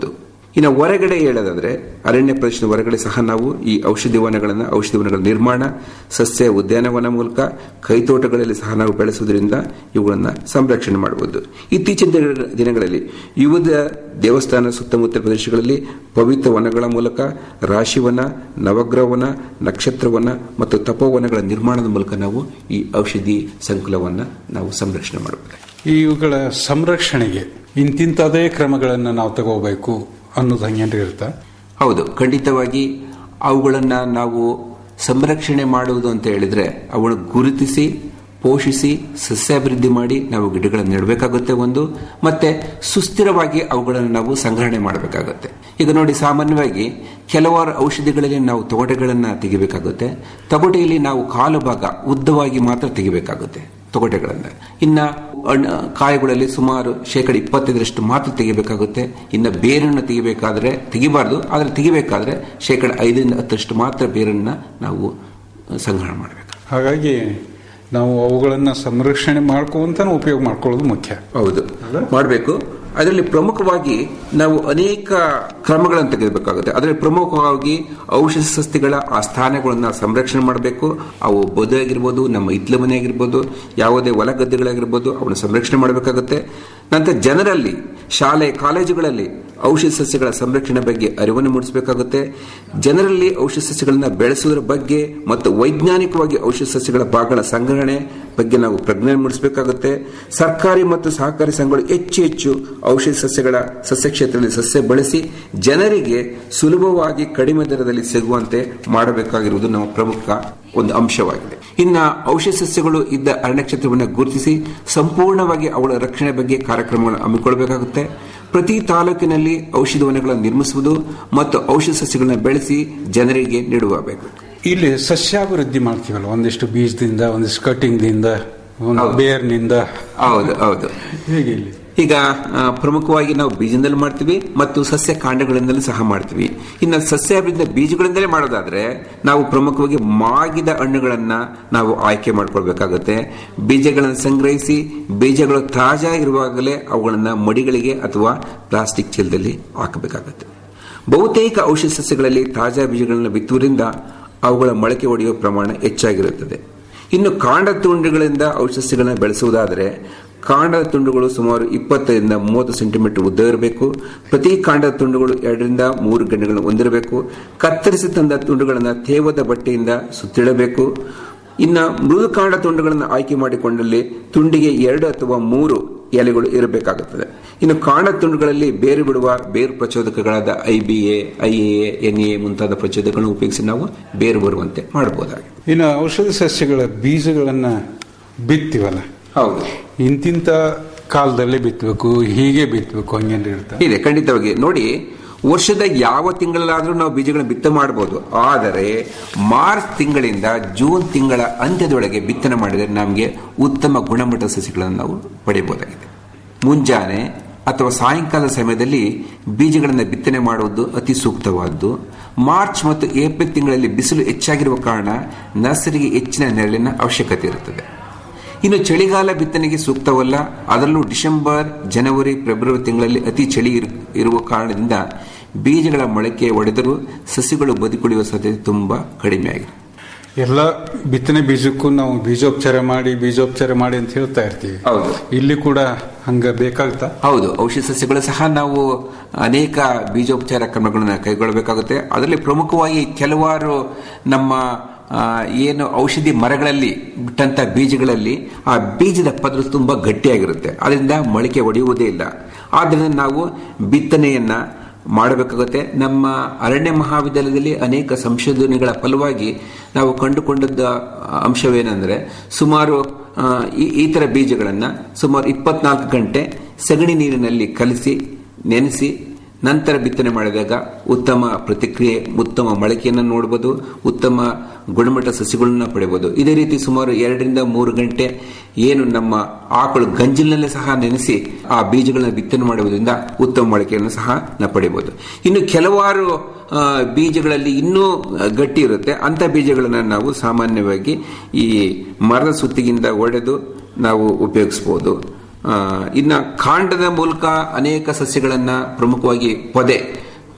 L: ಇನ್ನು ಹೊರಗಡೆ ಹೇಳೋದಾದ್ರೆ ಅರಣ್ಯ ಪ್ರದೇಶದ ಹೊರಗಡೆ ಸಹ ನಾವು ಈ ಔಷಧಿ ವನಗಳನ್ನು ಔಷಧಿ ವನಗಳ ನಿರ್ಮಾಣ ಸಸ್ಯ ಉದ್ಯಾನವನ ಮೂಲಕ ಕೈತೋಟಗಳಲ್ಲಿ ಸಹ ನಾವು ಬೆಳೆಸುವುದರಿಂದ ಇವುಗಳನ್ನು ಸಂರಕ್ಷಣೆ ಮಾಡಬಹುದು ಇತ್ತೀಚಿನ ದಿನ- ದಿನಗಳಲ್ಲಿ ವಿವಿಧ ದೇವಸ್ಥಾನ ಸುತ್ತಮುತ್ತ ಪ್ರದೇಶಗಳಲ್ಲಿ ಪವಿತ್ರ ವನಗಳ ಮೂಲಕ ರಾಶಿವನ ನವಗ್ರಹವನ ನಕ್ಷತ್ರವನ ಮತ್ತು ತಪೋವನಗಳ ನಿರ್ಮಾಣದ ಮೂಲಕ ನಾವು ಈ ಔಷಧಿ ಸಂಕುಲವನ್ನು ನಾವು ಸಂರಕ್ಷಣೆ ಮಾಡಬಹುದು
I: ಇವುಗಳ ಸಂರಕ್ಷಣೆಗೆ ಇಂತಿಂತದೇ ಕ್ರಮಗಳನ್ನು ನಾವು ತಗೋಬೇಕು ಅನ್ನೋದು ಹಂಗೇನ್ರಿ ಇರುತ್ತಾ
L: ಹೌದು ಖಂಡಿತವಾಗಿ ಅವುಗಳನ್ನು ನಾವು ಸಂರಕ್ಷಣೆ ಮಾಡುವುದು ಅಂತ ಹೇಳಿದ್ರೆ ಅವುಗಳನ್ನು ಗುರುತಿಸಿ ಪೋಷಿಸಿ ಸಸ್ಯಾಭಿವೃದ್ಧಿ ಮಾಡಿ ನಾವು ಗಿಡಗಳನ್ನು ನೆಡಬೇಕಾಗುತ್ತೆ ಒಂದು ಮತ್ತೆ ಸುಸ್ಥಿರವಾಗಿ ಅವುಗಳನ್ನು ನಾವು ಸಂಗ್ರಹಣೆ ಮಾಡಬೇಕಾಗುತ್ತೆ ಈಗ ನೋಡಿ ಸಾಮಾನ್ಯವಾಗಿ ಕೆಲವಾರು ಔಷಧಿಗಳಲ್ಲಿ ನಾವು ತೊಗಟೆಗಳನ್ನು ತೆಗಿಬೇಕಾಗುತ್ತೆ ತೊಗಟೆಯಲ್ಲಿ ನಾವು ಕಾಲು ಭಾಗ ಉದ್ದವಾಗಿ ಮಾತ್ರ ತೆಗಿಬೇಕಾಗುತ್ತೆ ತೊಗಟೆಗಳನ್ನ ಇನ್ನ ಹಣ್ಣು ಕಾಯಿಗಳಲ್ಲಿ ಸುಮಾರು ಶೇಕಡ ಇಪ್ಪತ್ತೈದರಷ್ಟು ಮಾತ್ರ ತೆಗಿಬೇಕಾಗುತ್ತೆ ಇನ್ನು ಬೇರನ್ನು ತೆಗಿಬೇಕಾದ್ರೆ ತೆಗಿಬಾರ್ದು ಆದರೆ ತೆಗಿಬೇಕಾದ್ರೆ ಶೇಕಡ ಐದರಿಂದ ಹತ್ತರಷ್ಟು ಮಾತ್ರ ಬೇರನ್ನ ನಾವು ಸಂಗ್ರಹಣೆ ಮಾಡಬೇಕು
I: ಹಾಗಾಗಿ ನಾವು ಅವುಗಳನ್ನ ಸಂರಕ್ಷಣೆ ಮಾಡ್ಕೊಂತಾನೆ ಉಪಯೋಗ ಮಾಡ್ಕೊಳ್ಳೋದು ಮುಖ್ಯ
L: ಹೌದು ಮಾಡಬೇಕು ಅದರಲ್ಲಿ ಪ್ರಮುಖವಾಗಿ ನಾವು ಅನೇಕ ಕ್ರಮಗಳನ್ನು ತೆಗೆದುಬೇಕಾಗುತ್ತೆ ಅದರಲ್ಲಿ ಪ್ರಮುಖವಾಗಿ ಔಷಧ ಸಸ್ಯಗಳ ಆ ಸ್ಥಾನಗಳನ್ನು ಸಂರಕ್ಷಣೆ ಮಾಡಬೇಕು ಅವು ಬದು ಆಗಿರ್ಬೋದು ನಮ್ಮ ಇತ್ಲ ಮನೆ ಆಗಿರ್ಬೋದು ಯಾವುದೇ ಹೊಲ ಗದ್ದೆಗಳಾಗಿರ್ಬೋದು ಅವನ್ನ ಸಂರಕ್ಷಣೆ ಮಾಡಬೇಕಾಗುತ್ತೆ ನಂತರ ಜನರಲ್ಲಿ ಶಾಲೆ ಕಾಲೇಜುಗಳಲ್ಲಿ ಔಷಧ ಸಸ್ಯಗಳ ಸಂರಕ್ಷಣೆ ಬಗ್ಗೆ ಅರಿವನ್ನು ಮೂಡಿಸಬೇಕಾಗುತ್ತೆ ಜನರಲ್ಲಿ ಔಷಧ ಸಸ್ಯಗಳನ್ನ ಬೆಳೆಸುವುದರ ಬಗ್ಗೆ ಮತ್ತು ವೈಜ್ಞಾನಿಕವಾಗಿ ಔಷಧ ಸಸ್ಯಗಳ ಭಾಗಗಳ ಸಂಗ್ರಹಣೆ ಬಗ್ಗೆ ನಾವು ಪ್ರಜ್ಞೆ ಮೂಡಿಸಬೇಕಾಗುತ್ತೆ ಸರ್ಕಾರಿ ಮತ್ತು ಸಹಕಾರಿ ಸಂಘಗಳು ಹೆಚ್ಚು ಹೆಚ್ಚು ಔಷಧ ಸಸ್ಯಗಳ ಸಸ್ಯ ಕ್ಷೇತ್ರದಲ್ಲಿ ಸಸ್ಯ ಬಳಸಿ ಜನರಿಗೆ ಸುಲಭವಾಗಿ ಕಡಿಮೆ ದರದಲ್ಲಿ ಸಿಗುವಂತೆ ಮಾಡಬೇಕಾಗಿರುವುದು ನಮ್ಮ ಪ್ರಮುಖ ಒಂದು ಅಂಶವಾಗಿದೆ ಇನ್ನ ಔಷಧ ಸಸ್ಯಗಳು ಇದ್ದ ಅರಣ್ಯ ಕ್ಷೇತ್ರವನ್ನು ಗುರುತಿಸಿ ಸಂಪೂರ್ಣವಾಗಿ ಅವಳ ರಕ್ಷಣೆ ಬಗ್ಗೆ ಕಾರ್ಯಕ್ರಮಗಳನ್ನು ಹಮ್ಮಿಕೊಳ್ಳಬೇಕಾಗುತ್ತೆ ಪ್ರತಿ ತಾಲೂಕಿನಲ್ಲಿ ಔಷಧ ವನಗಳನ್ನು ನಿರ್ಮಿಸುವುದು ಮತ್ತು ಔಷಧ ಸಸ್ಯಗಳನ್ನು ಬೆಳೆಸಿ ಜನರಿಗೆ ನೀಡುವಬೇಕು
I: ಇಲ್ಲಿ ಸಸ್ಯಾಭಿವೃದ್ಧಿ ಮಾಡ್ತೀವಲ್ಲ ಒಂದಿಷ್ಟು ಬೀಜದಿಂದ ಒಂದಿಷ್ಟು ಕಟಿಂಗ್ದಿಂದ ಒಂದು ಬೇರ್ನಿಂದ
L: ಹೌದು ಹೌದು
I: ಹೇಗೆ ಇಲ್ಲಿ
L: ಈಗ ಆ, ಪ್ರಮುಖವಾಗಿ ನಾವು ಬೀಜದಿಂದಲೂ ಮಾಡ್ತೀವಿ ಮತ್ತು ಸಸ್ಯ ಕಾಂಡಗಳಿಂದಲೂ ಸಹ ಮಾಡ್ತೀವಿ ಇನ್ನು ಸಸ್ಯಾಭಿವೃದ್ಧಿ ಬೀಜಗಳಿಂದಲೇ ಮಾಡೋದಾದ್ರೆ ನಾವು ಪ್ರಮುಖವಾಗಿ ಮಾಗಿದ ಹಣ್ಣುಗಳನ್ನ ನಾವು ಆಯ್ಕೆ ಮಾಡ್ಕೊಳ್ಬೇಕಾಗುತ್ತೆ ಬೀಜಗಳನ್ನು ಸಂಗ್ರಹಿಸಿ ಬೀಜಗಳು ತಾಜಾ ಇರುವಾಗಲೇ ಅವುಗಳನ್ನ ಮಡಿಗಳಿಗೆ ಅಥವಾ ಪ್ಲಾಸ್ಟಿಕ್ ಚೀಲದಲ್ಲಿ ಹಾಕಬೇಕಾಗುತ್ತೆ ಬಹುತೇಕ ಔಷಧ ಸಸ್ಯಗಳಲ್ಲಿ ತಾಜಾ ಬೀಜಗಳನ್ನು ಬಿತ್ತುವುದರಿಂದ ಅವುಗಳ ಮೊಳಕೆ ಒಡೆಯುವ ಪ್ರಮಾಣ ಹೆಚ್ಚಾಗಿರುತ್ತದೆ ಇನ್ನು ಕಾಂಡ ತುಂಡುಗಳಿಂದ ಔಷಧ ಸಸ್ಯಗಳನ್ನು ಬೆಳೆಸುವುದಾದರೆ ಕಾಂಡದ ತುಂಡುಗಳು ಸುಮಾರು ಇಪ್ಪತ್ತರಿಂದ ಮೂವತ್ತು ಸೆಂಟಿಮೀಟರ್ ಉದ್ದ ಇರಬೇಕು ಪ್ರತಿ ಕಾಂಡದ ತುಂಡುಗಳು ಎರಡರಿಂದ ಮೂರು ಗಂಟೆಗಳನ್ನು ಹೊಂದಿರಬೇಕು ಕತ್ತರಿಸಿ ತಂದ ತುಂಡುಗಳನ್ನು ತೇವದ ಬಟ್ಟೆಯಿಂದ ಸುತ್ತಿಡಬೇಕು ಇನ್ನು ಮೃದು ಕಾಂಡ ತುಂಡುಗಳನ್ನು ಆಯ್ಕೆ ಮಾಡಿಕೊಂಡಲ್ಲಿ ತುಂಡಿಗೆ ಎರಡು ಅಥವಾ ಮೂರು ಎಲೆಗಳು ಇರಬೇಕಾಗುತ್ತದೆ ಇನ್ನು ಕಾಂಡ ತುಂಡುಗಳಲ್ಲಿ ಬೇರು ಬಿಡುವ ಬೇರು ಪ್ರಚೋದಕಗಳಾದ I B A I A N A ಮುಂತಾದ ಪ್ರಚೋದಕಗಳನ್ನು ಉಪಯೋಗಿಸಿ ನಾವು ಬೇರು ಬರುವಂತೆ ಮಾಡಬಹುದಾಗಿದೆ
I: ಇನ್ನು ಔಷಧ ಸಸ್ಯಗಳ ಬೀಜಗಳನ್ನ ಬಿತ್ತೀವಲ್ಲ
L: ಹೌದು
I: ಇಂತಿಂತ ಕಾಲದಲ್ಲಿ ಬಿತ್ತಬೇಕು ಹೀಗೆ ಬಿತ್ತಬೇಕು ಹಂಗೇನ್ರಿ ಇರ್ತಾ
L: ಇದೆ ಖಂಡಿತವಾಗಿ ನೋಡಿ ವರ್ಷದ ಯಾವ ತಿಂಗಳಲ್ಲಾದ್ರೂ ನಾವು ಬೀಜಗಳನ್ನು ಬಿತ್ತ ಮಾಡಬಹುದು ಆದರೆ ಮಾರ್ಚ್ ತಿಂಗಳಿಂದ ಜೂನ್ ತಿಂಗಳ ಅಂತ್ಯದೊಳಗೆ ಬಿತ್ತನೆ ಮಾಡಿದರೆ ನಮಗೆ ಉತ್ತಮ ಗುಣಮಟ್ಟದ ಸಸಿಗಳನ್ನು ನಾವು ಪಡೆಯಬಹುದಾಗಿದೆ ಮುಂಜಾನೆ ಅಥವಾ ಸಾಯಂಕಾಲ ಸಮಯದಲ್ಲಿ ಬೀಜಗಳನ್ನು ಬಿತ್ತನೆ ಮಾಡುವುದು ಅತಿ ಸೂಕ್ತವಾದ್ದು ಮಾರ್ಚ್ ಮತ್ತು ಏಪ್ರಿಲ್ ತಿಂಗಳಲ್ಲಿ ಬಿಸಿಲು ಹೆಚ್ಚಾಗಿರುವ ಕಾರಣ ನರ್ಸರಿಗೆ ಹೆಚ್ಚಿನ ನೆರಳಿನ ಅವಶ್ಯಕತೆ ಇರುತ್ತದೆ ಇನ್ನು ಚಳಿಗಾಲ ಬಿತ್ತನೆಗೆ ಸೂಕ್ತವಲ್ಲ ಅದರಲ್ಲೂ ಡಿಸೆಂಬರ್ ಜನವರಿ ಫೆಬ್ರವರಿ ತಿಂಗಳಲ್ಲಿ ಅತಿ ಚಳಿ ಇರು- ಇರುವ ಕಾರಣದಿಂದ ಬೀಜಗಳ ಮೊಳಕೆ ಒಡೆದರೂ ಸಸಿಗಳು ಬದುಕುಳಿಯುವ ಸಾಧ್ಯತೆ ತುಂಬಾ ಕಡಿಮೆ ಆಗಿದೆ
I: ಎಲ್ಲ ಬಿತ್ತನೆ ಬೀಜಕ್ಕೂ ನಾವು ಬೀಜೋಪಚಾರ ಮಾಡಿ ಬೀಜೋಪಚಾರ ಮಾಡಿ ಅಂತ ಹೇಳ್ತಾ ಇರ್ತೀವಿ
L: ಹೌದು
I: ಇಲ್ಲಿ ಕೂಡ ಹಂಗ ಬೇಕಾಗ್ತಾ
L: ಹೌದು ಔಷಧ ಸಸ್ಯಗಳು ಸಹ ನಾವು ಅನೇಕ ಬೀಜೋಪಚಾರ ಕ್ರಮಗಳನ್ನು ಕೈಗೊಳ್ಳಬೇಕಾಗುತ್ತೆ ಅದರಲ್ಲಿ ಪ್ರಮುಖವಾಗಿ ಕೆಲವಾರು ನಮ್ಮ ಆ, ಏನು ಔಷಧಿ ಮರಗಳಲ್ಲಿ ಬಿಟ್ಟಂತ ಬೀಜಗಳಲ್ಲಿ ಆ ಬೀಜದ ಪದರು ತುಂಬಾ ಗಟ್ಟಿಯಾಗಿರುತ್ತೆ ಅದರಿಂದ ಮೊಳಕೆ ಒಡೆಯುವುದೇ ಇಲ್ಲ ಆದ್ದರಿಂದ ನಾವು ಬಿತ್ತನೆಯನ್ನ ಮಾಡಬೇಕಾಗುತ್ತೆ ನಮ್ಮ ಅರಣ್ಯ ಮಹಾವಿದ್ಯಾಲಯದಲ್ಲಿ ಅನೇಕ ಸಂಶೋಧನೆಗಳ ಫಲವಾಗಿ ನಾವು ಕಂಡುಕೊಂಡದ್ದ ಅಂಶವೇನೆಂದರೆ ಸುಮಾರು ಆ, ಈ- ಈ ತರ ಬೀಜಗಳನ್ನ ಸುಮಾರು ಇಪ್ಪತ್ನಾಲ್ಕು ಗಂಟೆ ಸಗಣಿ ನೀರಿನಲ್ಲಿ ಕಲಿಸಿ ನೆನೆಸಿ ನಂತರ ಬಿತ್ತನೆ ಮಾಡಿದಾಗ ಉತ್ತಮ ಪ್ರತಿಕ್ರಿಯೆ ಉತ್ತಮ ಮೊಳಕೆಯನ್ನು ನೋಡಬಹುದು ಉತ್ತಮ ಗುಣಮಟ್ಟ ಸಸಿಗಳನ್ನ ಪಡೆಯಬಹುದು ಇದೇ ರೀತಿ ಸುಮಾರು ಎರಡರಿಂದ ಮೂರು ಗಂಟೆ ಏನು ನಮ್ಮ ಆಕಳು ಗಂಜಿಲಲ್ಲೇ ಸಹ ನೆನೆಸಿ ಆ ಬೀಜಗಳನ್ನ ಬಿತ್ತನೆ ಮಾಡುವುದರಿಂದ ಉತ್ತಮ ಮೊಳಕೆಯನ್ನು ಸಹ ನಾವು ಪಡೆಯಬಹುದು ಇನ್ನು ಕೆಲವಾರು ಆ, ಬೀಜಗಳಲ್ಲಿ ಇನ್ನೂ ಗಟ್ಟಿ ಇರುತ್ತೆ ಅಂತ ಬೀಜಗಳನ್ನು ನಾವು ಸಾಮಾನ್ಯವಾಗಿ ಈ ಮರದ ಸುತ್ತಿಗಿಂದ ಒಡೆದು ನಾವು ಉಪಯೋಗಿಸಬಹುದು ಆ, ಇನ್ನ ಕಾಂಡದ ಮೂಲಕ ಅನೇಕ ಸಸ್ಯಗಳನ್ನ ಪ್ರಮುಖವಾಗಿ ಪೊದೆ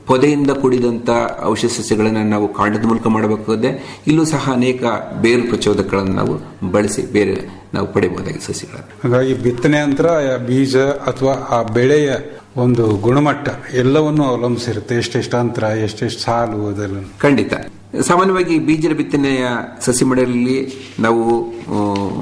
L: ಪೊದೆಯಿಂದ ಕೂಡಿದಂತ ಔಷಧ ಸಸ್ಯಗಳನ್ನು ನಾವು ಕಾಂಡದ ಮೂಲಕ ಮಾಡಬೇಕಾಗುತ್ತೆ ಇಲ್ಲೂ ಸಹ ಅನೇಕ ಬೇರು ಪ್ರಚೋದಕಗಳನ್ನು ನಾವು ಬಳಸಿ ಬೇರೆ ನಾವು ಪಡೆಯಬಹುದಾಗಿದೆ ಸಸ್ಯಗಳನ್ನು
I: ಹಾಗಾಗಿ ಬಿತ್ತನೆ ನಂತರ ಆ ಬೀಜ ಅಥವಾ ಆ ಬೆಳೆಯ ಒಂದು ಗುಣಮಟ್ಟ ಎಲ್ಲವನ್ನೂ ಅವಲಂಬಿಸಿರುತ್ತೆ ಎಷ್ಟೆಷ್ಟು ಅಂತರ ಎಷ್ಟೆಷ್ಟು ಸಾಲು ಅದೆಲ್ಲ
L: ಖಂಡಿತ ಸಾಮಾನ್ಯವಾಗಿ ಬೀಜದ ಬಿತ್ತನೆಯ ಸಸಿ ಮಳೆಯಲ್ಲಿ ನಾವು ಆ,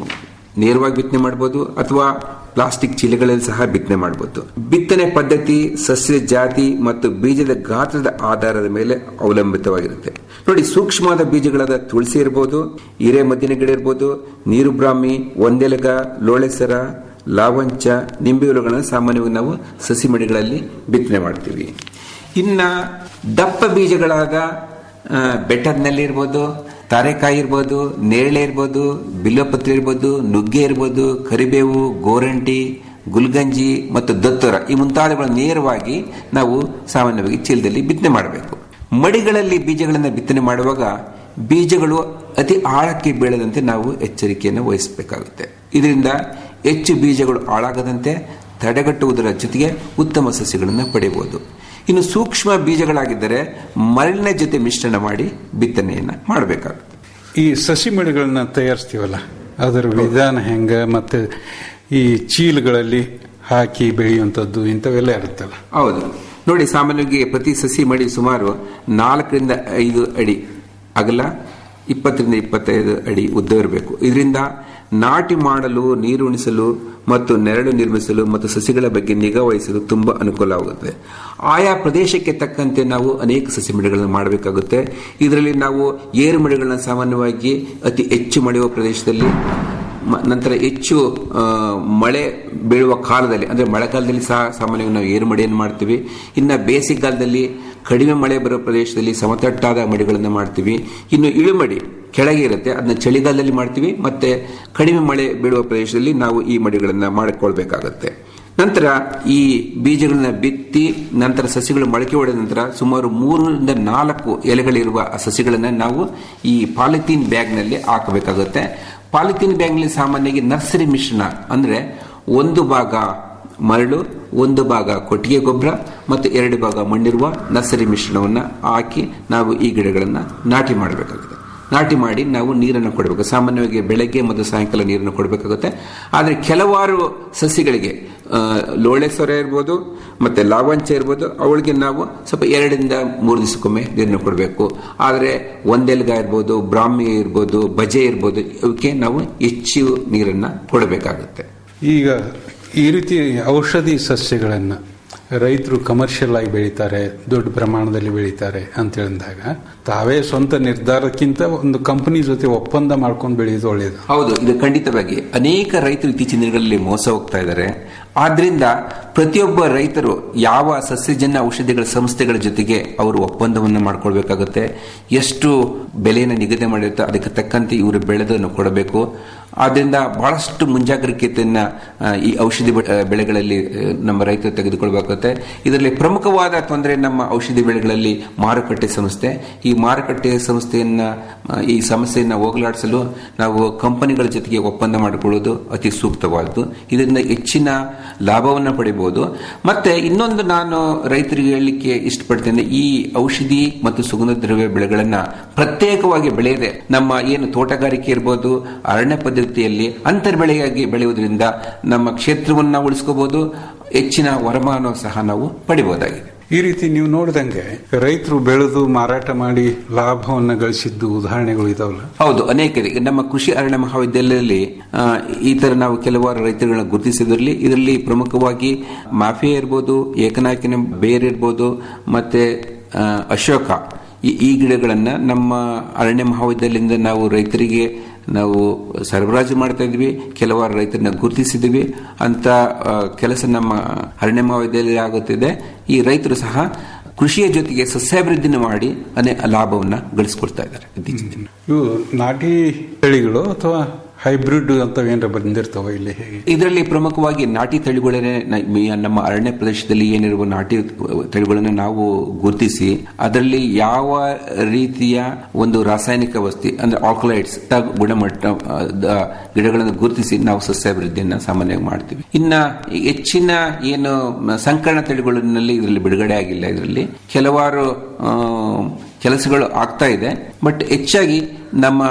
L: ನೇರವಾಗಿ ಬಿತ್ತನೆ ಮಾಡಬಹುದು ಅಥವಾ ಪ್ಲಾಸ್ಟಿಕ್ ಚೀಲಗಳಲ್ಲಿ ಸಹ ಬಿತ್ತನೆ ಮಾಡಬಹುದು ಬಿತ್ತನೆ ಪದ್ಧತಿ ಸಸ್ಯ ಜಾತಿ ಮತ್ತು ಬೀಜದ ಗಾತ್ರದ ಆಧಾರದ ಮೇಲೆ ಅವಲಂಬಿತವಾಗಿರುತ್ತೆ ನೋಡಿ ಸೂಕ್ಷ್ಮವಾದ ಬೀಜಗಳಾದ ತುಳಸಿ ಇರಬಹುದು ಹಿರೇ ಮದ್ದಿನ ಗಿಡ ಇರಬಹುದು ನೀರು ಬ್ರಾಹ್ಮಿ ಒಂದೆಲಗ ಲೋಳೆಸರ ಲಾವಂಚ ನಿಂಬೆ ಹುಳುಗಳನ್ನು ಸಾಮಾನ್ಯವಾಗಿ ನಾವು ಸಸಿ ಮಡಿಗಳಲ್ಲಿ ಬಿತ್ತನೆ ಮಾಡ್ತೀವಿ ಇನ್ನ ದಪ್ಪ ಬೀಜಗಳಾದ ಆ, ಬೆಟ್ಟದ ನೆಲ್ಲಿ ಇರ್ಬೋದು ತಾರೆಕಾಯಿ ಇರ್ಬೋದು ನೇರಳೆ ಇರ್ಬೋದು ಬಿಲ್ಲಪತ್ರೆ ಇರ್ಬೋದು ನುಗ್ಗೆ ಇರ್ಬೋದು ಕರಿಬೇವು ಗೋರಂಟಿ ಗುಲ್ಗಂಜಿ ಮತ್ತು ದತ್ತೋರ ಈ ಮುಂತಾದವುಗಳನ್ನು ನೇರವಾಗಿ ನಾವು ಸಾಮಾನ್ಯವಾಗಿ ಚೀಲದಲ್ಲಿ ಬಿತ್ತನೆ ಮಾಡಬೇಕು ಮಡಿಗಳಲ್ಲಿ ಬೀಜಗಳನ್ನು ಬಿತ್ತನೆ ಮಾಡುವಾಗ ಬೀಜಗಳು ಅತಿ ಆಳಕ್ಕೆ ಬೀಳದಂತೆ ನಾವು ಎಚ್ಚರಿಕೆಯನ್ನು ವಹಿಸಬೇಕಾಗುತ್ತೆ ಇದರಿಂದ ಹೆಚ್ಚು ಬೀಜಗಳು ಹಾಳಾಗದಂತೆ ತಡೆಗಟ್ಟುವುದರ ಜೊತೆಗೆ ಉತ್ತಮ ಸಸ್ಯಗಳನ್ನು ಪಡೆಯಬಹುದು ಇನ್ನು ಸೂಕ್ಷ್ಮ ಬೀಜಗಳಾಗಿದ್ದರೆ ಮರಳಿನ ಜೊತೆ ಮಿಶ್ರಣ ಮಾಡಿ ಬಿತ್ತನೆಯನ್ನ ಮಾಡಬೇಕಾಗುತ್ತೆ
I: ಈ ಸಸಿ ಮಡಿಗಳನ್ನ ತಯಾರಿಸ್ತೀವಲ್ಲ ಅದರ ವಿಧಾನ ಹೆಂಗ ಮತ್ತೆ ಈ ಚೀಲಗಳಲ್ಲಿ ಹಾಕಿ ಬೆಳೆಯುವಂಥದ್ದು ಇಂಥವೆಲ್ಲ ಇರುತ್ತಲ್ಲ
L: ಹೌದು ನೋಡಿ ಸಾಮಾನ್ಯವಾಗಿ ಪ್ರತಿ ಸಸಿ ಮಡಿ ಸುಮಾರು ನಾಲ್ಕರಿಂದ ಐದು ಅಡಿ ಅಗಲ ಇಪ್ಪತ್ತರಿಂದ ಇಪ್ಪತ್ತೈದು ಅಡಿ ಉದ್ದ ಇರಬೇಕು ಇದರಿಂದ ನಾಟಿ ಮಾಡಲು ನೀರು ಉಣಿಸಲು ಮತ್ತು ನೆರಳು ನಿರ್ಮಿಸಲು ಮತ್ತು ಸಸಿಗಳ ಬಗ್ಗೆ ನಿಗಾ ವಹಿಸಲು ತುಂಬಾ ಅನುಕೂಲವಾಗುತ್ತದೆ ಆಯಾ ಪ್ರದೇಶಕ್ಕೆ ತಕ್ಕಂತೆ ನಾವು ಅನೇಕ ಸಸಿ ಮಡಿಗಳನ್ನು ಮಾಡಬೇಕಾಗುತ್ತೆ ಇದರಲ್ಲಿ ನಾವು ಏರು ಮಡಿಗಳನ್ನ ಸಾಮಾನ್ಯವಾಗಿ ಅತಿ ಹೆಚ್ಚು ಮಳೆಯುವ ಪ್ರದೇಶದಲ್ಲಿ ಮ- ನಂತರ ಹೆಚ್ಚು ಆ, ಮಳೆ ಬೀಳುವ ಕಾಲದಲ್ಲಿ ಅಂದ್ರೆ ಮಳೆಗಾಲದಲ್ಲಿ ಸಹ ಸಾಮಾನ್ಯವಾಗಿ ನಾವು ಏರು ಮಡಿಯನ್ನು ಮಾಡ್ತೀವಿ ಇನ್ನು ಬೇಸಿಗೆಗಾಲದಲ್ಲಿ ಕಡಿಮೆ ಮಳೆ ಬರೋ ಪ್ರದೇಶದಲ್ಲಿ ಸಮತಟ್ಟಾದ ಮಡಿಗಳನ್ನು ಮಾಡ್ತೀವಿ ಇನ್ನು ಇಳುಮಡಿ ಕೆಳಗೆ ಇರುತ್ತೆ ಅದನ್ನ ಚಳಿಗಾಲದಲ್ಲಿ ಮಾಡ್ತೀವಿ ಮತ್ತೆ ಕಡಿಮೆ ಮಳೆ ಬೀಳುವ ಪ್ರದೇಶದಲ್ಲಿ ನಾವು ಈ ಮಡಿಗಳನ್ನು ಮಾಡಿಕೊಳ್ಬೇಕಾಗತ್ತೆ ನಂತರ ಈ ಬೀಜಗಳನ್ನ ಬಿತ್ತಿ ನಂತರ ಸಸಿಗಳು ಮೊಳಕೆ ಹೊಡೆದ ನಂತರ ಸುಮಾರು ಮೂರರಿಂದ ನಾಲ್ಕು ಎಲೆಗಳಿರುವ ಆ ಸಸಿಗಳನ್ನ ನಾವು ಈ ಪಾಲಿಥೀನ್ ಬ್ಯಾಗ್ನಲ್ಲಿ ಹಾಕಬೇಕಾಗುತ್ತೆ ಪಾಲಿಥೀನ್ ಬ್ಯಾಗ್ನಲ್ಲಿ ಸಾಮಾನ್ಯವಾಗಿ ನರ್ಸರಿ ಮಿಶ್ರಣ ಅಂದ್ರೆ ಒಂದು ಭಾಗ ಮರಳು ಒಂದು ಭಾಗ ಕೊಟ್ಟಿಗೆ ಗೊಬ್ಬರ ಮತ್ತು ಎರಡು ಭಾಗ ಮಣ್ಣಿರುವ ನರ್ಸರಿ ಮಿಶ್ರಣವನ್ನು ಹಾಕಿ ನಾವು ಈ ಗಿಡಗಳನ್ನು ನಾಟಿ ಮಾಡಬೇಕಾಗುತ್ತೆ ನಾಟಿ ಮಾಡಿ ನಾವು ನೀರನ್ನು ಕೊಡಬೇಕು ಸಾಮಾನ್ಯವಾಗಿ ಬೆಳಗ್ಗೆ ಮತ್ತು ಸಾಯಂಕಾಲ ನೀರನ್ನು ಕೊಡಬೇಕಾಗುತ್ತೆ ಆದರೆ ಕೆಲವಾರು ಸಸಿಗಳಿಗೆ ಆ, ಲೋಳೆ ಸೊರೆ ಇರ್ಬೋದು ಮತ್ತೆ ಲಾವಂಚ ಇರ್ಬೋದು ಅವಳಿಗೆ ನಾವು ಸ್ವಲ್ಪ ಎರಡರಿಂದ ಮೂರು ದಿವಸಕ್ಕೊಮ್ಮೆ ನೀರನ್ನು ಕೊಡಬೇಕು ಆದರೆ ಒಂದೆಲ್ಗ ಇರ್ಬೋದು ಬ್ರಾಹ್ಮಿ ಇರ್ಬೋದು ಬಜೆ ಇರ್ಬೋದು ಇವಕ್ಕೆ ನಾವು ಹೆಚ್ಚು ನೀರನ್ನು ಕೊಡಬೇಕಾಗುತ್ತೆ
I: ಈಗ ಈ ರೀತಿ ಔಷಧಿ ಸಸ್ಯಗಳನ್ನ ರೈತರು ಕಮರ್ಷಿಯಲ್ ಆಗಿ ಬೆಳೀತಾರೆ ದೊಡ್ಡ ಪ್ರಮಾಣದಲ್ಲಿ ಬೆಳೀತಾರೆ ಅಂತ ಹೇಳಿದಾಗ ತಾವೇ ಸ್ವಂತ ನಿರ್ಧಾರಕ್ಕಿಂತ ಒಂದು ಕಂಪನಿ ಜೊತೆ ಒಪ್ಪಂದ ಮಾಡ್ಕೊಂಡು ಬೆಳೆಯೋದು ಒಳ್ಳೆಯದು
L: ಹೌದು ಇದು ಖಂಡಿತವಾಗಿ ಅನೇಕ ರೈತರು ಇತ್ತೀಚಿನ ದಿನಗಳಲ್ಲಿ ಮೋಸ ಹೋಗ್ತಾ ಇದ್ದಾರೆ ಆದ್ರಿಂದ ಪ್ರತಿಯೊಬ್ಬ ರೈತರು ಯಾವ ಸಸ್ಯಜನ್ಯ ಔಷಧಿಗಳ ಸಂಸ್ಥೆಗಳ ಜೊತೆಗೆ ಅವರು ಒಪ್ಪಂದವನ್ನು ಮಾಡ್ಕೊಳ್ಬೇಕಾಗುತ್ತೆ ಎಷ್ಟು ಬೆಲೆಯನ್ನು ನಿಗದಿ ಮಾಡಿರುತ್ತೆ ಅದಕ್ಕೆ ತಕ್ಕಂತೆ ಇವರು ಬೆಳೆದನ್ನು ಕೊಡಬೇಕು ಆದ್ರಿಂದ ಬಹಳಷ್ಟು ಮುಂಜಾಗ್ರತೆಯನ್ನ ಆ, ಈ ಔಷಧಿ ಬೆ- ಆ, ಬೆಳೆಗಳಲ್ಲಿ ಆ, ನಮ್ಮ ರೈತರು ತೆಗೆದುಕೊಳ್ಬೇಕಾಗುತ್ತೆ ಇದರಲ್ಲಿ ಪ್ರಮುಖವಾದ ತೊಂದರೆ ನಮ್ಮ ಔಷಧಿ ಬೆಳೆಗಳಲ್ಲಿ ಮಾರುಕಟ್ಟೆ ಸಂಸ್ಥೆ ಈ ಮಾರುಕಟ್ಟೆ ಸಂಸ್ಥೆಯನ್ನ ಆ, ಈ ಸಮಸ್ಯೆಯನ್ನ ಹೋಗಲಾಡಿಸಲು ನಾವು ಕಂಪನಿಗಳ ಜೊತೆಗೆ ಒಪ್ಪಂದ ಮಾಡಿಕೊಳ್ಳುವುದು ಅತಿ ಸೂಕ್ತವಾದದ್ದು ಇದರಿಂದ ಹೆಚ್ಚಿನ ಲಾಭವನ್ನು ಪಡಿಬಹುದು ಮತ್ತೆ ಇನ್ನೊಂದು ನಾನು ರೈತರಿಗೆ ಹೇಳಲಿಕ್ಕೆ ಇಷ್ಟಪಡ್ತೇನೆ ಈ ಔಷಧಿ ಮತ್ತು ಸುಗಂಧ ದ್ರವ್ಯ ಬೆಳೆಗಳನ್ನ ಪ್ರತ್ಯೇಕವಾಗಿ ಬೆಳೆಯದೆ ನಮ್ಮ ಏನು ತೋಟಗಾರಿಕೆ ಇರ್ಬೋದು ಅರಣ್ಯ ಪದ್ಧತಿಯಲ್ಲಿ ಅಂತರ್ ಬೆಳೆಯಾಗಿ ಬೆಳೆಯುವುದರಿಂದ ನಮ್ಮ ಕ್ಷೇತ್ರವನ್ನು ನಾವು ಉಳಿಸ್ಕೋಬಹುದು ಹೆಚ್ಚಿನ ವರಮಾನ ಸಹ ನಾವು ಪಡಿಬಹುದಾಗಿದೆ
I: ಈ ರೀತಿ ನೀವು ನೋಡಿದಂಗೆ ರೈತರು ಬೆಳೆದು ಮಾರಾಟ ಮಾಡಿ ಲಾಭವನ್ನು ಗಳಿಸಿದ್ದು ಉದಾಹರಣೆಗಳು ಇದಾವಲ್ಲ
L: ಹೌದು ಅನೇಕ ಇದೆ. ನಮ್ಮ ಕೃಷಿ ಅರಣ್ಯ ಮಹಾವಿದ್ಯಾಲಯದಲ್ಲಿ ಆ, ಈ ತರ ನಾವು ಕೆಲವಾರು ರೈತರುಗಳನ್ನ ಗುರುತಿಸಿದ್ರಲ್ಲಿ ಇದರಲ್ಲಿ ಪ್ರಮುಖವಾಗಿ ಮಾಫಿಯಾ ಇರ್ಬೋದು ಏಕನಾಯಕಿನ ಬೇರ್ ಇರ್ಬೋದು ಮತ್ತೆ ಆ, ಅಶೋಕ ಈ ಈ ಗಿಡಗಳನ್ನ ನಮ್ಮ ಅರಣ್ಯ ಮಹಾವಿದ್ಯಾಲಯದಿಂದ ನಾವು ರೈತರಿಗೆ ನಾವು ಸರಬರಾಜು ಮಾಡ್ತಾ ಇದ್ವಿ ಕೆಲವಾರು ರೈತರನ್ನ ಗುರುತಿಸಿದ್ವಿ ಅಂತ ಆ, ಕೆಲಸ ನಮ್ಮ ಅರಣ್ಯ ಮಹಾವಿದ್ಯಾಲಯ ಆಗುತ್ತಿದೆ ಈ ರೈತರು ಸಹ ಕೃಷಿಯ ಜೊತೆಗೆ ಸಸ್ಯಾಭಿವೃದ್ಧಿನ ಮಾಡಿ ಅನೇ ಲಾಭವನ್ನ ಗಳಿಸ್ಕೊಳ್ತಾ ಇದ್ದಾರೆ ಇತ್ತೀಚಿನ ದಿನ
I: ಇವು ನಾಟಿ ತಳಿಗಳು ಅಥವಾ ಹೈಬ್ರಿಡ್ ಅಂತ ಏನಾರ ಬಂದಿರ್ತಾವ ಇಲ್ಲಿ ಹೇಗೆ
L: ಇದರಲ್ಲಿ ಪ್ರಮುಖವಾಗಿ ನಾಟಿ ತಳಿಗಳನ್ನೇ ನ- ಮ- ನಮ್ಮ ಅರಣ್ಯ ಪ್ರದೇಶದಲ್ಲಿ ಏನಿರುವ ನಾಟಿ ತಳಿಗಳನ್ನು ನಾವು ಗುರುತಿಸಿ ಅದರಲ್ಲಿ ಯಾವ ರೀತಿಯ ಒಂದು ರಾಸಾಯನಿಕ ವಸ್ತು ಅಂದ್ರೆ ಆಲ್ಕಲೈಡ್ಸ್ ಗುಣಮಟ್ಟ ಆ, ದ- ಗಿಡಗಳನ್ನು ಗುರುತಿಸಿ ನಾವು ಸಸ್ಯಾಭಿವೃದ್ಧಿಯನ್ನ ಸಾಮಾನ್ಯವಾಗಿ ಮಾಡ್ತೀವಿ ಇನ್ನ ಹೆಚ್ಚಿನ ಏನು ಮ- ಸಂಕರಣ ತಳಿಗಳಲ್ಲಿ ಇದರಲ್ಲಿ ಬಿಡುಗಡೆ ಆಗಿಲ್ಲ ಇದರಲ್ಲಿ ಕೆಲವಾರು ಆ, ಕೆಲಸಗಳು ಆಗ್ತಾ ಇದೆ ಬಟ್ ಹೆಚ್ಚಾಗಿ ನಮ್ಮ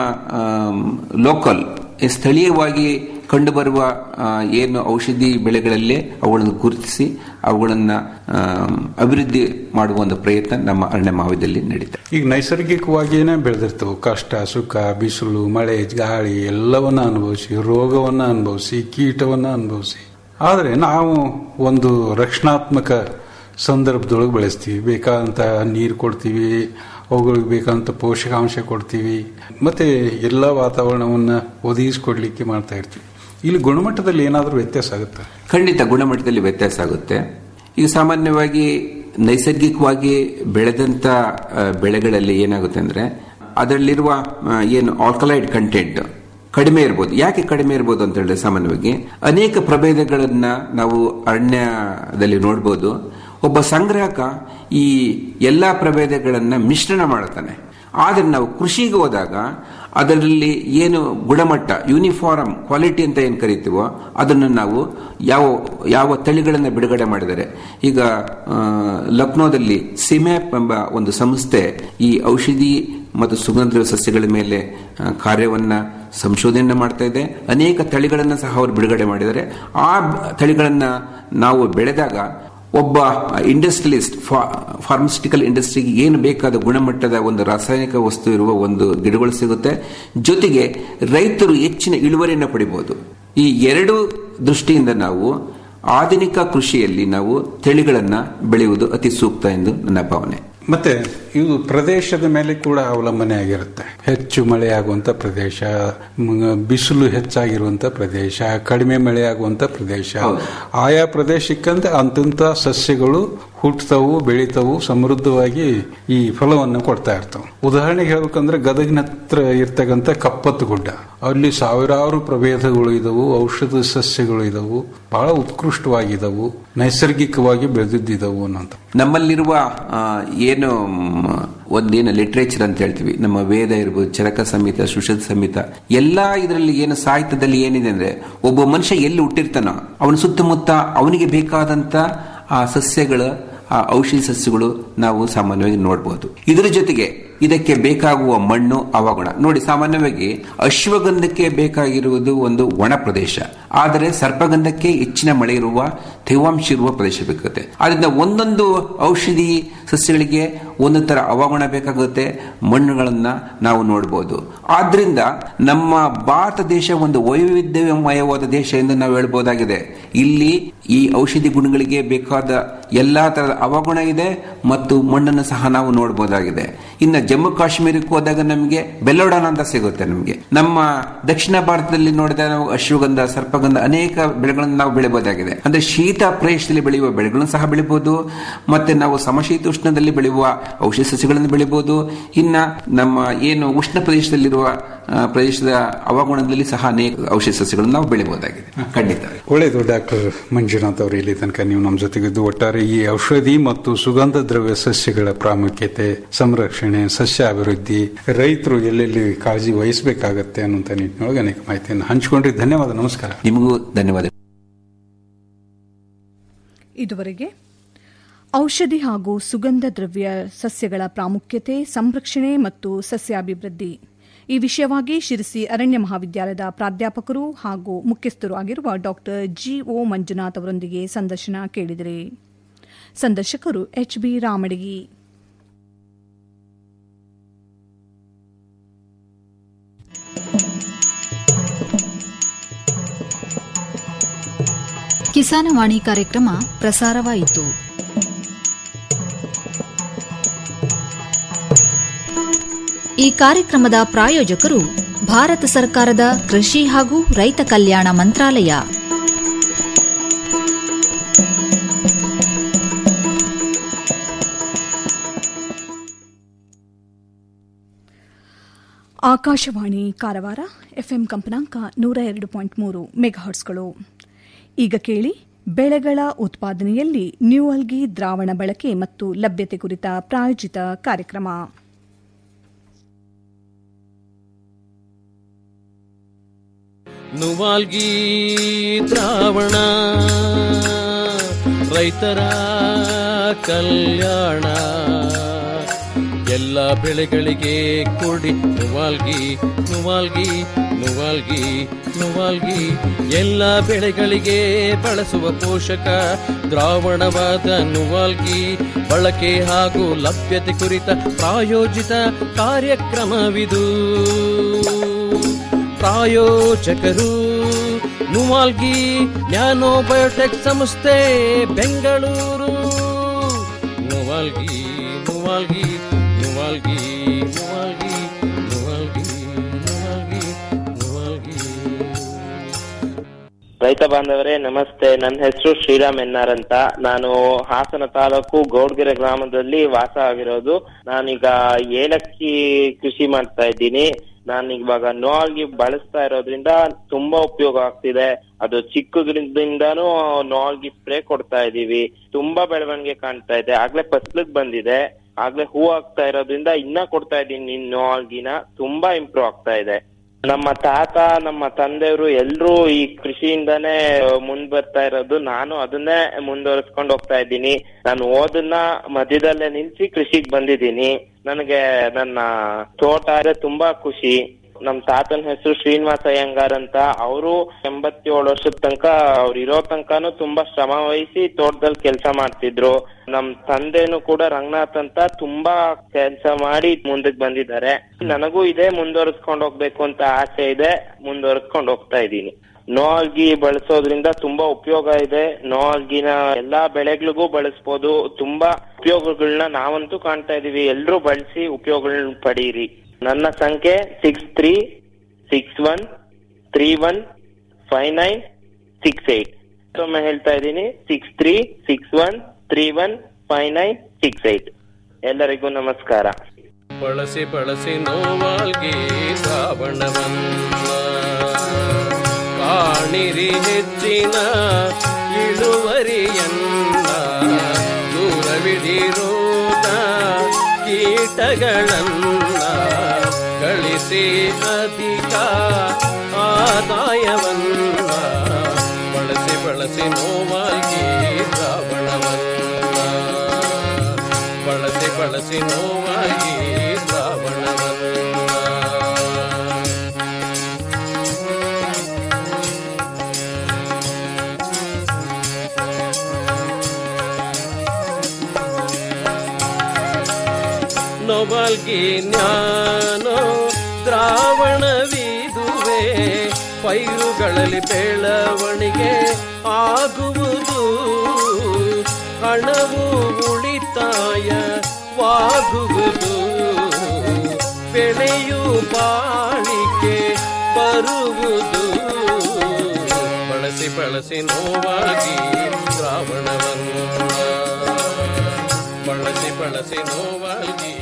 L: ಲೋಕಲ್ ಸ್ಥಳೀಯವಾಗಿ ಕಂಡುಬರುವ ಆ, ಏನು ಔಷಧಿ ಬೆಳೆಗಳಲ್ಲೇ ಅವುಗಳನ್ನು ಗುರುತಿಸಿ ಅವುಗಳನ್ನು ಅಭಿವೃದ್ಧಿ ಮಾಡುವ ಒಂದು ಪ್ರಯತ್ನ ನಮ್ಮ ಅರಣ್ಯ ಮಹಾವಿದ್ಯಾಲಯದಲ್ಲಿ ನಡೀತಾ ಇದೆ.
I: ಈಗ ನೈಸರ್ಗಿಕವಾಗಿಯೇ ಬೆಳೆದಿರ್ತವೆ ಕಷ್ಟ ಸುಖ ಬಿಸಿಲು ಮಳೆ ಗಾಳಿ ಎಲ್ಲವನ್ನ ಅನುಭವಿಸಿ ರೋಗವನ್ನ ಅನುಭವಿಸಿ ಕೀಟವನ್ನ ಅನುಭವಿಸಿ ಆದರೆ ನಾವು ಒಂದು ರಕ್ಷಣಾತ್ಮಕ ಸಂದರ್ಭದೊಳಗೆ ಬೆಳೆಸ್ತೀವಿ ಬೇಕಾದಂತ ನೀರು ಕೊಡ್ತೀವಿ ಅವುಗಳಿಗೆ ಬೇಕಾದಂತ ಪೋಷಕಾಂಶ ಕೊಡ್ತೀವಿ ಮತ್ತೆ ಎಲ್ಲ ವಾತಾವರಣವನ್ನ ಒದಗಿಸಿಕೊಡ್ಲಿಕ್ಕೆ ಮಾಡ್ತಾ ಇರ್ತೀವಿ ಇಲ್ಲಿ ಗುಣಮಟ್ಟದಲ್ಲಿ ಏನಾದರೂ ವ್ಯತ್ಯಾಸ ಆಗುತ್ತೆ
L: ಖಂಡಿತ ಗುಣಮಟ್ಟದಲ್ಲಿ ವ್ಯತ್ಯಾಸ ಆಗುತ್ತೆ ಈಗ ಸಾಮಾನ್ಯವಾಗಿ ನೈಸರ್ಗಿಕವಾಗಿ ಬೆಳೆದಂತ ಆ, ಬೆಳೆಗಳಲ್ಲಿ ಏನಾಗುತ್ತೆ ಅಂದ್ರೆ ಅದರಲ್ಲಿರುವ ಆ, ಏನು ಆಲ್ಕಲೈಡ್ ಕಂಟೆಂಟ್ ಕಡಿಮೆ ಇರ್ಬೋದು ಯಾಕೆ ಕಡಿಮೆ ಇರ್ಬೋದು ಅಂತ ಹೇಳಿದ್ರೆ ಸಾಮಾನ್ಯವಾಗಿ ಅನೇಕ ಪ್ರಭೇದಗಳನ್ನ ನಾವು ಅರಣ್ಯದಲ್ಲಿ ನೋಡ್ಬೋದು ಒಬ್ಬ ಸಂಗ್ರಾಹಕ ಈ ಎಲ್ಲಾ ಪ್ರಭೇದಗಳನ್ನ ಮಿಶ್ರಣ ಮಾಡ್ತಾನೆ ಆದರೆ ನಾವು ಕೃಷಿಗೆ ಹೋದಾಗ ಅದರಲ್ಲಿ ಏನು ಗುಣಮಟ್ಟ ಯೂನಿಫಾರ್ಮ್ ಕ್ವಾಲಿಟಿ ಅಂತ ಏನು ಕರಿತೀವೋ ಅದನ್ನು ನಾವು ಯಾವ ಯಾವ ತಳಿಗಳನ್ನು ಬಿಡುಗಡೆ ಮಾಡಿದ್ದಾರೆ ಈಗ ಆ, ಲಕ್ನೋದಲ್ಲಿ ಸಿಮ್ಯಾಪ್ ಎಂಬ ಒಂದು ಸಂಸ್ಥೆ ಈ ಔಷಧಿ ಮತ್ತು ಸುಗಂಧ ಸಸ್ಯಗಳ ಮೇಲೆ ಆ, ಕಾರ್ಯವನ್ನ ಸಂಶೋಧನೆ ಮಾಡ್ತಾ ಇದೆ ಅನೇಕ ತಳಿಗಳನ್ನು ಸಹ ಅವರು ಬಿಡುಗಡೆ ಮಾಡಿದ್ದಾರೆ ಆ ತಳಿಗಳನ್ನ ನಾವು ಬೆಳೆದಾಗ ಒಬ್ಬ ಇಂಡಸ್ಟ್ರಿಯಲಿಸ್ಟ್ ಫಾರ್ಮಸ್ಟಿಕಲ್ ಇಂಡಸ್ಟ್ರಿಗೆ ಏನು ಬೇಕಾದ ಗುಣಮಟ್ಟದ ಒಂದು ರಾಸಾಯನಿಕ ವಸ್ತು ಇರುವ ಒಂದು ಗಿಡಗಳು ಸಿಗುತ್ತೆ ಜೊತೆಗೆ ರೈತರು ಹೆಚ್ಚಿನ ಇಳುವರಿಯನ್ನು ಪಡಿಬಹುದು ಈ ಎರಡು ದೃಷ್ಟಿಯಿಂದ ನಾವು ಆಧುನಿಕ ಕೃಷಿಯಲ್ಲಿ ನಾವು ತಳಿಗಳನ್ನ ಬೆಳೆಯುವುದು ಅತಿ ಸೂಕ್ತ ಎಂದು ನನ್ನ ಭಾವನೆ
I: ಮತ್ತೆ ಇದು ಪ್ರದೇಶದ ಮೇಲೆ ಕೂಡ ಅವಲಂಬನೆ ಆಗಿರುತ್ತೆ ಹೆಚ್ಚು ಮಳೆಯಾಗುವಂತ ಪ್ರದೇಶ ಮ್, ಬಿಸಿಲು ಹೆಚ್ಚಾಗಿರುವಂತ ಪ್ರದೇಶ ಕಡಿಮೆ ಮಳೆಯಾಗುವಂತ ಪ್ರದೇಶ ಆಯಾ ಪ್ರದೇಶಕ್ಕಂತ ಅಂತಂತ ಸಸ್ಯಗಳು ಹುಟ್ಟುತ್ತವು ಬೆಳಿತಾವು ಸಮೃದ್ಧವಾಗಿ ಈ ಫಲವನ್ನು ಕೊಡ್ತಾ ಇರ್ತಾವೆ ಉದಾಹರಣೆಗೆ ಹೇಳ್ಬೇಕಂದ್ರೆ ಗದಗಿನ ಹತ್ರ ಇರ್ತಕ್ಕಂಥ ಕಪ್ಪತ್ತು ಗುಡ್ಡ ಅಲ್ಲಿ ಸಾವಿರಾರು ಪ್ರಭೇದಗಳು ಇದಾವು ಔಷಧ ಸಸ್ಯಗಳು ಇದಾವು ಬಹಳ ಉತ್ಕೃಷ್ಟವಾಗಿದವು ನೈಸರ್ಗಿಕವಾಗಿ ಬೆಳೆದಿದ್ದವು ಅನ್ನೋಂಥ
L: ನಮ್ಮಲ್ಲಿರುವ ಆ, ಏನು ಮ್, ಒಂದೇನು ಲಿಟ್ರೇಚರ್ ಅಂತ ಹೇಳ್ತೀವಿ ನಮ್ಮ ವೇದ ಇರ್ಬೋದು ಚರಕ ಸಂಹಿತ ಸುಷದ ಸಂಹಿತ ಎಲ್ಲಾ ಇದರಲ್ಲಿ ಏನು ಸಾಹಿತ್ಯದಲ್ಲಿ ಏನಿದೆ ಅಂದ್ರೆ ಒಬ್ಬ ಮನುಷ್ಯ ಎಲ್ಲಿ ಹುಟ್ಟಿರ್ತಾನೋ ಅವನ ಸುತ್ತಮುತ್ತ ಅವನಿಗೆ ಬೇಕಾದಂತ ಆ ಸಸ್ಯಗಳ ಆ ಔಷಧಿ ಸಸ್ಯಗಳು ನಾವು ಸಾಮಾನ್ಯವಾಗಿ ನೋಡಬಹುದು ಇದರ ಜೊತೆಗೆ ಇದಕ್ಕೆ ಬೇಕಾಗುವ ಮಣ್ಣು ಅವಗುಣ ನೋಡಿ ಸಾಮಾನ್ಯವಾಗಿ ಅಶ್ವಗಂಧಕ್ಕೆ ಬೇಕಾಗಿರುವುದು ಒಂದು ಒಣ ಪ್ರದೇಶ ಆದರೆ ಸರ್ಪಗಂಧಕ್ಕೆ ಹೆಚ್ಚಿನ ಮಳೆ ಇರುವ ತೇವಾಂಶ ಇರುವ ಪ್ರದೇಶ ಬೇಕಾಗುತ್ತೆ ಆದ್ರಿಂದ ಒಂದೊಂದು ಔಷಧಿ ಸಸ್ಯಗಳಿಗೆ ಒಂದು ತರ ಅವಗುಣ ಬೇಕಾಗುತ್ತೆ ಮಣ್ಣುಗಳನ್ನ ನಾವು ನೋಡಬಹುದು ಆದ್ರಿಂದ ನಮ್ಮ ಭಾರತ ದೇಶ ಒಂದು ವೈವಿಧ್ಯಮಯವಾದ ದೇಶ ಎಂದು ನಾವು ಹೇಳ್ಬೋದಾಗಿದೆ ಇಲ್ಲಿ ಈ ಔಷಧಿ ಗುಣಗಳಿಗೆ ಬೇಕಾದ ಎಲ್ಲಾ ತರದ ಅವಗುಣ ಇದೆ ಮತ್ತು ಮಣ್ಣನ್ನು ಸಹ ನಾವು ನೋಡಬಹುದಾಗಿದೆ ಇನ್ನು ಜಮ್ಮು ಕಾಶ್ಮೀರಕ್ಕೆ ಹೋದಾಗ ನಮಗೆ ಬೆಲ್ಲೋಡಾನ ಅಂತ ಸಿಗುತ್ತೆ ನಮಗೆ ನಮ್ಮ ದಕ್ಷಿಣ ಭಾರತದಲ್ಲಿ ನೋಡಿದಾಗ ನಾವು ಅಶ್ವಗಂಧ ಸರ್ಪಗಂಧ ಅನೇಕ ಬೆಳೆಗಳನ್ನು ನಾವು ಬೆಳೆಯಬಹುದಾಗಿದೆ ಅಂದ್ರೆ ಶೀತ ಪ್ರದೇಶದಲ್ಲಿ ಬೆಳೆಯುವ ಬೆಳೆಗಳನ್ನು ಸಹ ಬೆಳಿಬಹುದು ಮತ್ತೆ ನಾವು ಸಮಶೀತೋಷ್ಣದಲ್ಲಿ ಬೆಳೆಯುವ ಔಷಧ ಸಸ್ಯಗಳನ್ನು ಬೆಳಿಬಹುದು ಇನ್ನ ನಮ್ಮ ಏನು ಉಷ್ಣ ಪ್ರದೇಶದಲ್ಲಿರುವ ಆ, ಪ್ರದೇಶದ ಅವಗುಣದಲ್ಲಿ ಸಹ ಅನೇಕ ಔಷಧ ಸಸ್ಯಗಳನ್ನು ನಾವು ಬೆಳೆಯಬಹುದಾಗಿದೆ ಖಂಡಿತ
I: ಒಳ್ಳೆಯದು ಡಾಕ್ಟರ್ ಮಂಜುನಾಥ್ ಅವರು ಇಲ್ಲಿ ತನಕ ನೀವು ನಮ್ಮ ಜೊತೆಗಿದ್ದು ಒಟ್ಟಾರೆ ಈ ಔಷಧಿ ಮತ್ತು ಸುಗಂಧ ದ್ರವ್ಯ ಸಸ್ಯಗಳ ಪ್ರಾಮುಖ್ಯತೆ ಸಂರಕ್ಷಣೆ ಸಸ್ಯ ಅಭಿವೃದ್ಧಿ ರೈತರು ಎಲ್ಲೆಲ್ಲಿ ಕಾಳಜಿ ವಹಿಸಬೇಕಾಗತ್ತೆ ಅನ್ನುವಂಥ ನಿಟ್ಟಿನೊಳಗೆ ಅನೇಕ ಮಾಹಿತಿಯನ್ನು ಹಂಚಿಕೊಂಡ್ರಿ ಧನ್ಯವಾದ ನಮಸ್ಕಾರ
L: ನಿಮಗೂ ಧನ್ಯವಾದ
H: ಇದುವರೆಗೆ ಔಷಧಿ ಹಾಗೂ ಸುಗಂಧ ದ್ರವ್ಯ ಸಸ್ಯಗಳ ಪ್ರಾಮುಖ್ಯತೆ ಸಂರಕ್ಷಣೆ ಮತ್ತು ಸಸ್ಯಾಭಿವೃದ್ಧಿ ಈ ವಿಷಯವಾಗಿ ಶಿರಸಿ ಅರಣ್ಯ ಮಹಾವಿದ್ಯಾಲಯದ ಪ್ರಾಧ್ಯಾಪಕರು ಹಾಗೂ ಮುಖ್ಯಸ್ಥರು ಆಗಿರುವ ಡಾ ಜಿಒ ಮಂಜುನಾಥ್ ಅವರೊಂದಿಗೆ ಸಂದರ್ಶನ ಕೇಳಿದರೆ ಸಂದರ್ಶಕರು ಎಚ್ ಬಿ ರಾಮಡಗಿ
B: ಕಿಸಾನವಾಣಿ ಕಾರ್ಯಕ್ರಮ ಪ್ರಸಾರವಾಯಿತು ಈ ಕಾರ್ಯಕ್ರಮದ ಪ್ರಾಯೋಜಕರು ಭಾರತ ಸರ್ಕಾರದ ಕೃಷಿ ಹಾಗೂ ರೈತ ಕಲ್ಯಾಣ ಮಂತ್ರಾಲಯ
H: ಆಕಾಶವಾಣಿ ಕಾರವಾರ ಎಫ್ಎಂ ಕಂಪನಾಂಕ ನೂರ ಎರಡು ಪಾಯಿಂಟ್ ಮೂರು ಮೆಗಾಹರ್ಟ್ಸ್ಗಳು ಈಗ ಕೇಳಿ ಬೆಳೆಗಳ ಉತ್ಪಾದನೆಯಲ್ಲಿ ನ್ಯೂಅಲ್ಗಿ ದ್ರಾವಣ ಬಳಕೆ ಮತ್ತು ಲಭ್ಯತೆ ಕುರಿತ ಪ್ರಾಯೋಜಿತ ಕಾರ್ಯಕ್ರಮ
M: ನುವಾಲ್ಗಿ ದ್ರಾವಣ ರೈತರ ಕಲ್ಯಾಣ ಎಲ್ಲ ಬೆಳೆಗಳಿಗೆ ಕೊಡಿ ನುವಾಲ್ಗಿ ನುವಾಲ್ಗಿ ನುವಾಲ್ಗಿ ನುವಾಲ್ಗಿ ಎಲ್ಲ ಬೆಳೆಗಳಿಗೆ ಬಳಸುವ ಪೋಷಕ ದ್ರಾವಣವಾದ ನುವಾಲ್ಗಿ ಬಳಕೆ ಹಾಗೂ ಲಭ್ಯತೆ ಕುರಿತ ಪ್ರಾಯೋಜಿತ ಕಾರ್ಯಕ್ರಮವಿದು ಪ್ರಾಯೋಜಕರು ನುವಾಲ್ಗಿ ನ್ಯಾನೋ ಬಯೋಟೆಕ್ ಸಂಸ್ಥೆ ಬೆಂಗಳೂರು ನುವಾಲ್ಗಿ ನುವಾಲ್ಗಿ ನುವಾಲ್ಗಿ ನುವಾಲ್ಗಿ ನುವಾಲ್ಗಿ ನುವಾಲ್ಗಿ ನುವಾಲ್ಗಿ
N: ರೈತ ಬಾಂಧವರೇ ನಮಸ್ತೆ ನನ್ನ ಹೆಸರು ಶ್ರೀರಾಮ್ ಎನ್ನಾರ್ ಅಂತ ನಾನು ಹಾಸನ ತಾಲೂಕು ಗೌಡ್ಗೆರೆ ಗ್ರಾಮದಲ್ಲಿ ವಾಸ ಆಗಿರೋದು ನಾನೀಗ ಏಲಕ್ಕಿ ಕೃಷಿ ಮಾಡ್ತಾ ಇದ್ದೀನಿ ನಾನು ಇವಾಗ ನೋಲ್ಗಿ ಬಳಸ್ತಾ ಇರೋದ್ರಿಂದ ತುಂಬಾ ಉಪಯೋಗ ಆಗ್ತಿದೆ ಅದು ಚಿಕ್ಕದ್ರಿಂದಾನು ನೋಲ್ಗಿ ಸ್ಪ್ರೇ ಕೊಡ್ತಾ ಇದೀವಿ ತುಂಬಾ ಬೆಳವಣಿಗೆ ಕಾಣ್ತಾ ಇದೆ ಆಗ್ಲೇ ಫಸ್ಲಕ್ ಬಂದಿದೆ ಆಗ್ಲೇ ಹೂ ಆಗ್ತಾ ಇರೋದ್ರಿಂದ ಇನ್ನ ಕೊಡ್ತಾ ಇದ್ದೀನಿ ನೋಲ್ಗಿನ ತುಂಬಾ ಇಂಪ್ರೂವ್ ಆಗ್ತಾ ಇದೆ ನಮ್ಮ ತಾತ ನಮ್ಮ ತಂದೆಯವರು ಎಲ್ರೂ ಈ ಕೃಷಿಯಿಂದಾನೇ ಮುಂದ್ ಬರ್ತಾ ಇರೋದು ನಾನು ಅದನ್ನೇ ಮುಂದುವರಿಸ್ಕೊಂಡು ಹೋಗ್ತಾ ಇದ್ದೀನಿ ನಾನು ಓದನ್ನ ಮಧ್ಯದಲ್ಲೇ ನಿಲ್ಸಿ ಕೃಷಿಗ್ ಬಂದಿದ್ದೀನಿ ನನಗೆ ನನ್ನ ತೋಟ ಅಂದ್ರೆ ತುಂಬಾ ಖುಷಿ ನಮ್ ತಾತನ ಹೆಸರು ಶ್ರೀನಿವಾಸ ಅಯ್ಯಂಗಾರ್ ಅಂತ ಅವರು ಎಂಬತ್ತೇಳು ವರ್ಷದ ತನಕ ಅವ್ರು ಇರೋ ತನಕನು ತುಂಬಾ ಶ್ರಮ ವಹಿಸಿ ತೋಟದಲ್ಲಿ ಕೆಲಸ ಮಾಡ್ತಿದ್ರು ನಮ್ ತಂದೆನು ಕೂಡ ರಂಗನಾಥ್ ಅಂತ ತುಂಬಾ ಕೆಲಸ ಮಾಡಿ ಮುಂದಕ್ಕೆ ಬಂದಿದ್ದಾರೆ ನನಗೂ ಇದೆ ಮುಂದುವರಿಸ್ಕೊಂಡು ಹೋಗ್ಬೇಕು ಅಂತ ಆಸೆ ಇದೆ ಮುಂದುವರಿಸ್ಕೊಂಡು ಹೋಗ್ತಾ ಇದ್ದೀನಿ ನೋಲ್ಗಿ ಬಳಸೋದ್ರಿಂದ ತುಂಬಾ ಉಪಯೋಗ ಇದೆ ನೋಲ್ಗಿನ ಎಲ್ಲಾ ಬೆಳೆಗಳಿಗೂ ಬಳಸ್ಬೋದು ತುಂಬಾ ಉಪಯೋಗಗಳನ್ನ ನಾವಂತೂ ಕಾಣ್ತಾ ಇದೀವಿ ಎಲ್ರೂ ಬಳಸಿ ಉಪಯೋಗಗಳನ್ನ ಪಡೀರಿ ನನ್ನ ಸಂಖ್ಯೆ six three six one three one five nine six eight ಮತ್ತೊಮ್ಮೆ ಹೇಳ್ತಾ ಇದ್ದೀನಿ six three six one three one five nine six eight ಎಲ್ಲರಿಗೂ ನಮಸ್ಕಾರ
M: ಬಳಸಿ ಬಳಸಿ ನೋವಾಲ್ಗಿ ದ್ರಾವಣವನ್ನ ಕಾಣಿರಿ ಹೆಚ್ಚಿನ ಇಳುವರಿಯನ್ನ ದೂರವಿಡಿರೋದ ಕೀಟಗಳನ್ನ ಗಳಿಸಿ ಅಧಿಕ ಆದಾಯವನ್ನ ಬಳಸಿ ಬಳಸಿ ನೋವಾಗಿ ದ್ರಾವಣವನ್ನ ಬಳಸಿ ಬಳಸಿ ನೋವಾಗಿ ದ್ರಾವಣವನ್ನ ನೊಬಲ್ಗಿ ಜ್ಞಾನೋ ದ್ರಾವಣವಿದುವೆ ಪೈರುಗಳಲ್ಲಿ ಬೆಳವಣಿಗೆ ಆಗುವುದು ಹಣವು ಉಳಿತಾಯವಾಗುವುದು ಬೆಳೆಯು ಬಾಳಿಕೆ ಬರುವುದು ಬಳಸಿ ಬಳಸಿ ನೋವಾಗಿ ದ್ರಾವಣವನ್ನು ಬಳಸಿ ಬಳಸಿ ನೋವಾಗಿ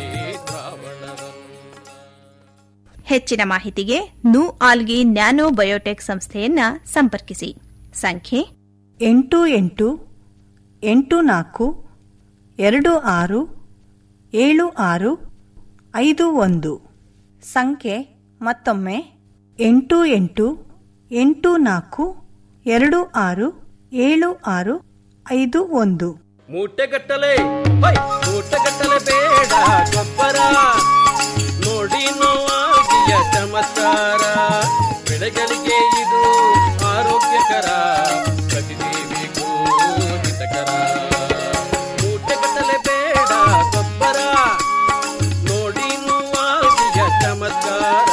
O: ಹೆಚ್ಚಿನ ಮಾಹಿತಿಗೆ ನು ಆಲ್ಗಿ ನ್ಯಾನೋ ಬಯೋಟೆಕ್ ಸಂಸ್ಥೆಯನ್ನ ಸಂಪರ್ಕಿಸಿ ಸಂಖ್ಯೆ
P: ಎಂಟು ಎಂಟು ಎಂಟು ನಾಲ್ಕು ಎರಡು ಆರು ಏಳು ಆರು ಐದು ಒಂದು ಸಂಖ್ಯೆ ಮತ್ತೊಮ್ಮೆ ಎಂಟು ಎಂಟು ಎಂಟು ನಾಲ್ಕು ಎರಡು ಆರು ಏಳು ಆರು ಐದು ಒಂದು
M: ಮೂಟೆಗಟ್ಟಲೆ ಹೈ, ಮೂಟೆಗಟ್ಟಲೆ ಬೇಡ ಗೊಬ್ಬರ ನೋಡಿ ನೋವಾಗಿಯ ಚಮತ್ಕಾರ ಬೆಳೆಗಳಿಗೆ ಇದು ಆರೋಗ್ಯಕರ ಪ್ರತಿಜೀವಿಗೂ ಹಿತಕರ ಮೂಟೆಗಟ್ಟಲೆ ಬೇಡ ಗೊಬ್ಬರ ನೋಡಿ ನೋವಾಗಿಯ ಚಮತ್ಕಾರ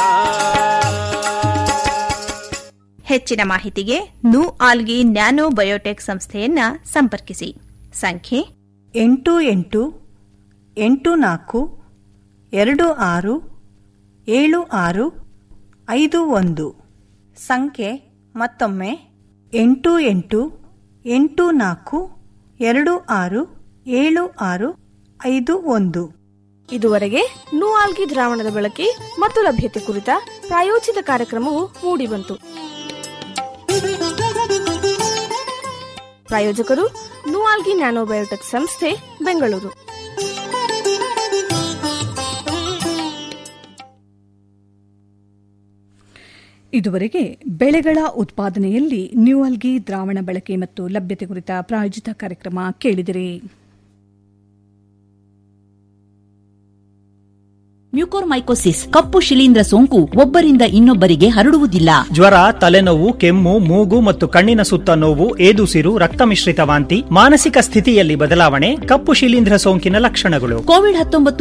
O: ಹೆಚ್ಚಿನ ಮಾಹಿತಿಗೆ ನು ಆಲ್ಗಿ ನ್ಯಾನೋ ಬಯೋಟೆಕ್ ಸಂಸ್ಥೆಯನ್ನ ಸಂಪರ್ಕಿಸಿ ಸಂಖ್ಯೆ
P: ಎಂಟು ಎಂಟು ಎಂಟು ನಾಲ್ಕು ಎರಡು ಆರು ಏಳು ಆರು ಐದು ಒಂದು ಸಂಖ್ಯೆ ಮತ್ತೊಮ್ಮೆ ಎಂಟು ಎಂಟು ಎಂಟು ನಾಲ್ಕು ಎರಡು ಆರು ಏಳು ಆರು ಐದು ಒಂದು
Q: ಇದುವರೆಗೆ ನೂಆಲ್ಗಿ ದ್ರಾವಣದ ಬಳಕೆ ಮತ್ತು ಲಭ್ಯತೆ ಕುರಿತ ಪ್ರಾಯೋಜಿತ ಕಾರ್ಯಕ್ರಮವು ಮೂಡಿಬಂತು ಪ್ರಾಯೋಜಕರು ನೂಆಲ್ಗಿ ನ್ಯಾನೋಬಯೋಟೆಕ್ ಸಂಸ್ಥೆ ಬೆಂಗಳೂರು
H: ಇದುವರೆಗೆ ಬೆಳೆಗಳ ಉತ್ಪಾದನೆಯಲ್ಲಿ ನ್ಯೂಅಲ್ಗಿ ದ್ರಾವಣ ಬಳಕೆ ಮತ್ತು ಲಭ್ಯತೆ ಕುರಿತ ಪ್ರಾಯೋಜಿತ ಕಾರ್ಯಕ್ರಮ ಕೇಳಿದಿರಿ
R: ಮ್ಯೂಕೋರ್ಮೈಕೋಸಿಸ್ ಕಪ್ಪು ಶಿಲೀಂಧ್ರ ಸೋಂಕು ಒಬ್ಬರಿಂದ ಇನ್ನೊಬ್ಬರಿಗೆ ಹರಡುವುದಿಲ್ಲ
S: ಜ್ವರ ತಲೆನೋವು ಕೆಮ್ಮು ಮೂಗು ಮತ್ತು ಕಣ್ಣಿನ ಸುತ್ತ ನೋವು ಏದುಸಿರು ರಕ್ತ ಮಿಶ್ರಿತ ವಾಂತಿ ಮಾನಸಿಕ ಸ್ಥಿತಿಯಲ್ಲಿ ಬದಲಾವಣೆ ಕಪ್ಪು ಶಿಲೀಂಧ್ರ ಸೋಂಕಿನ ಲಕ್ಷಣಗಳು
R: ಕೋವಿಡ್ ಹತ್ತೊಂಬತ್ತು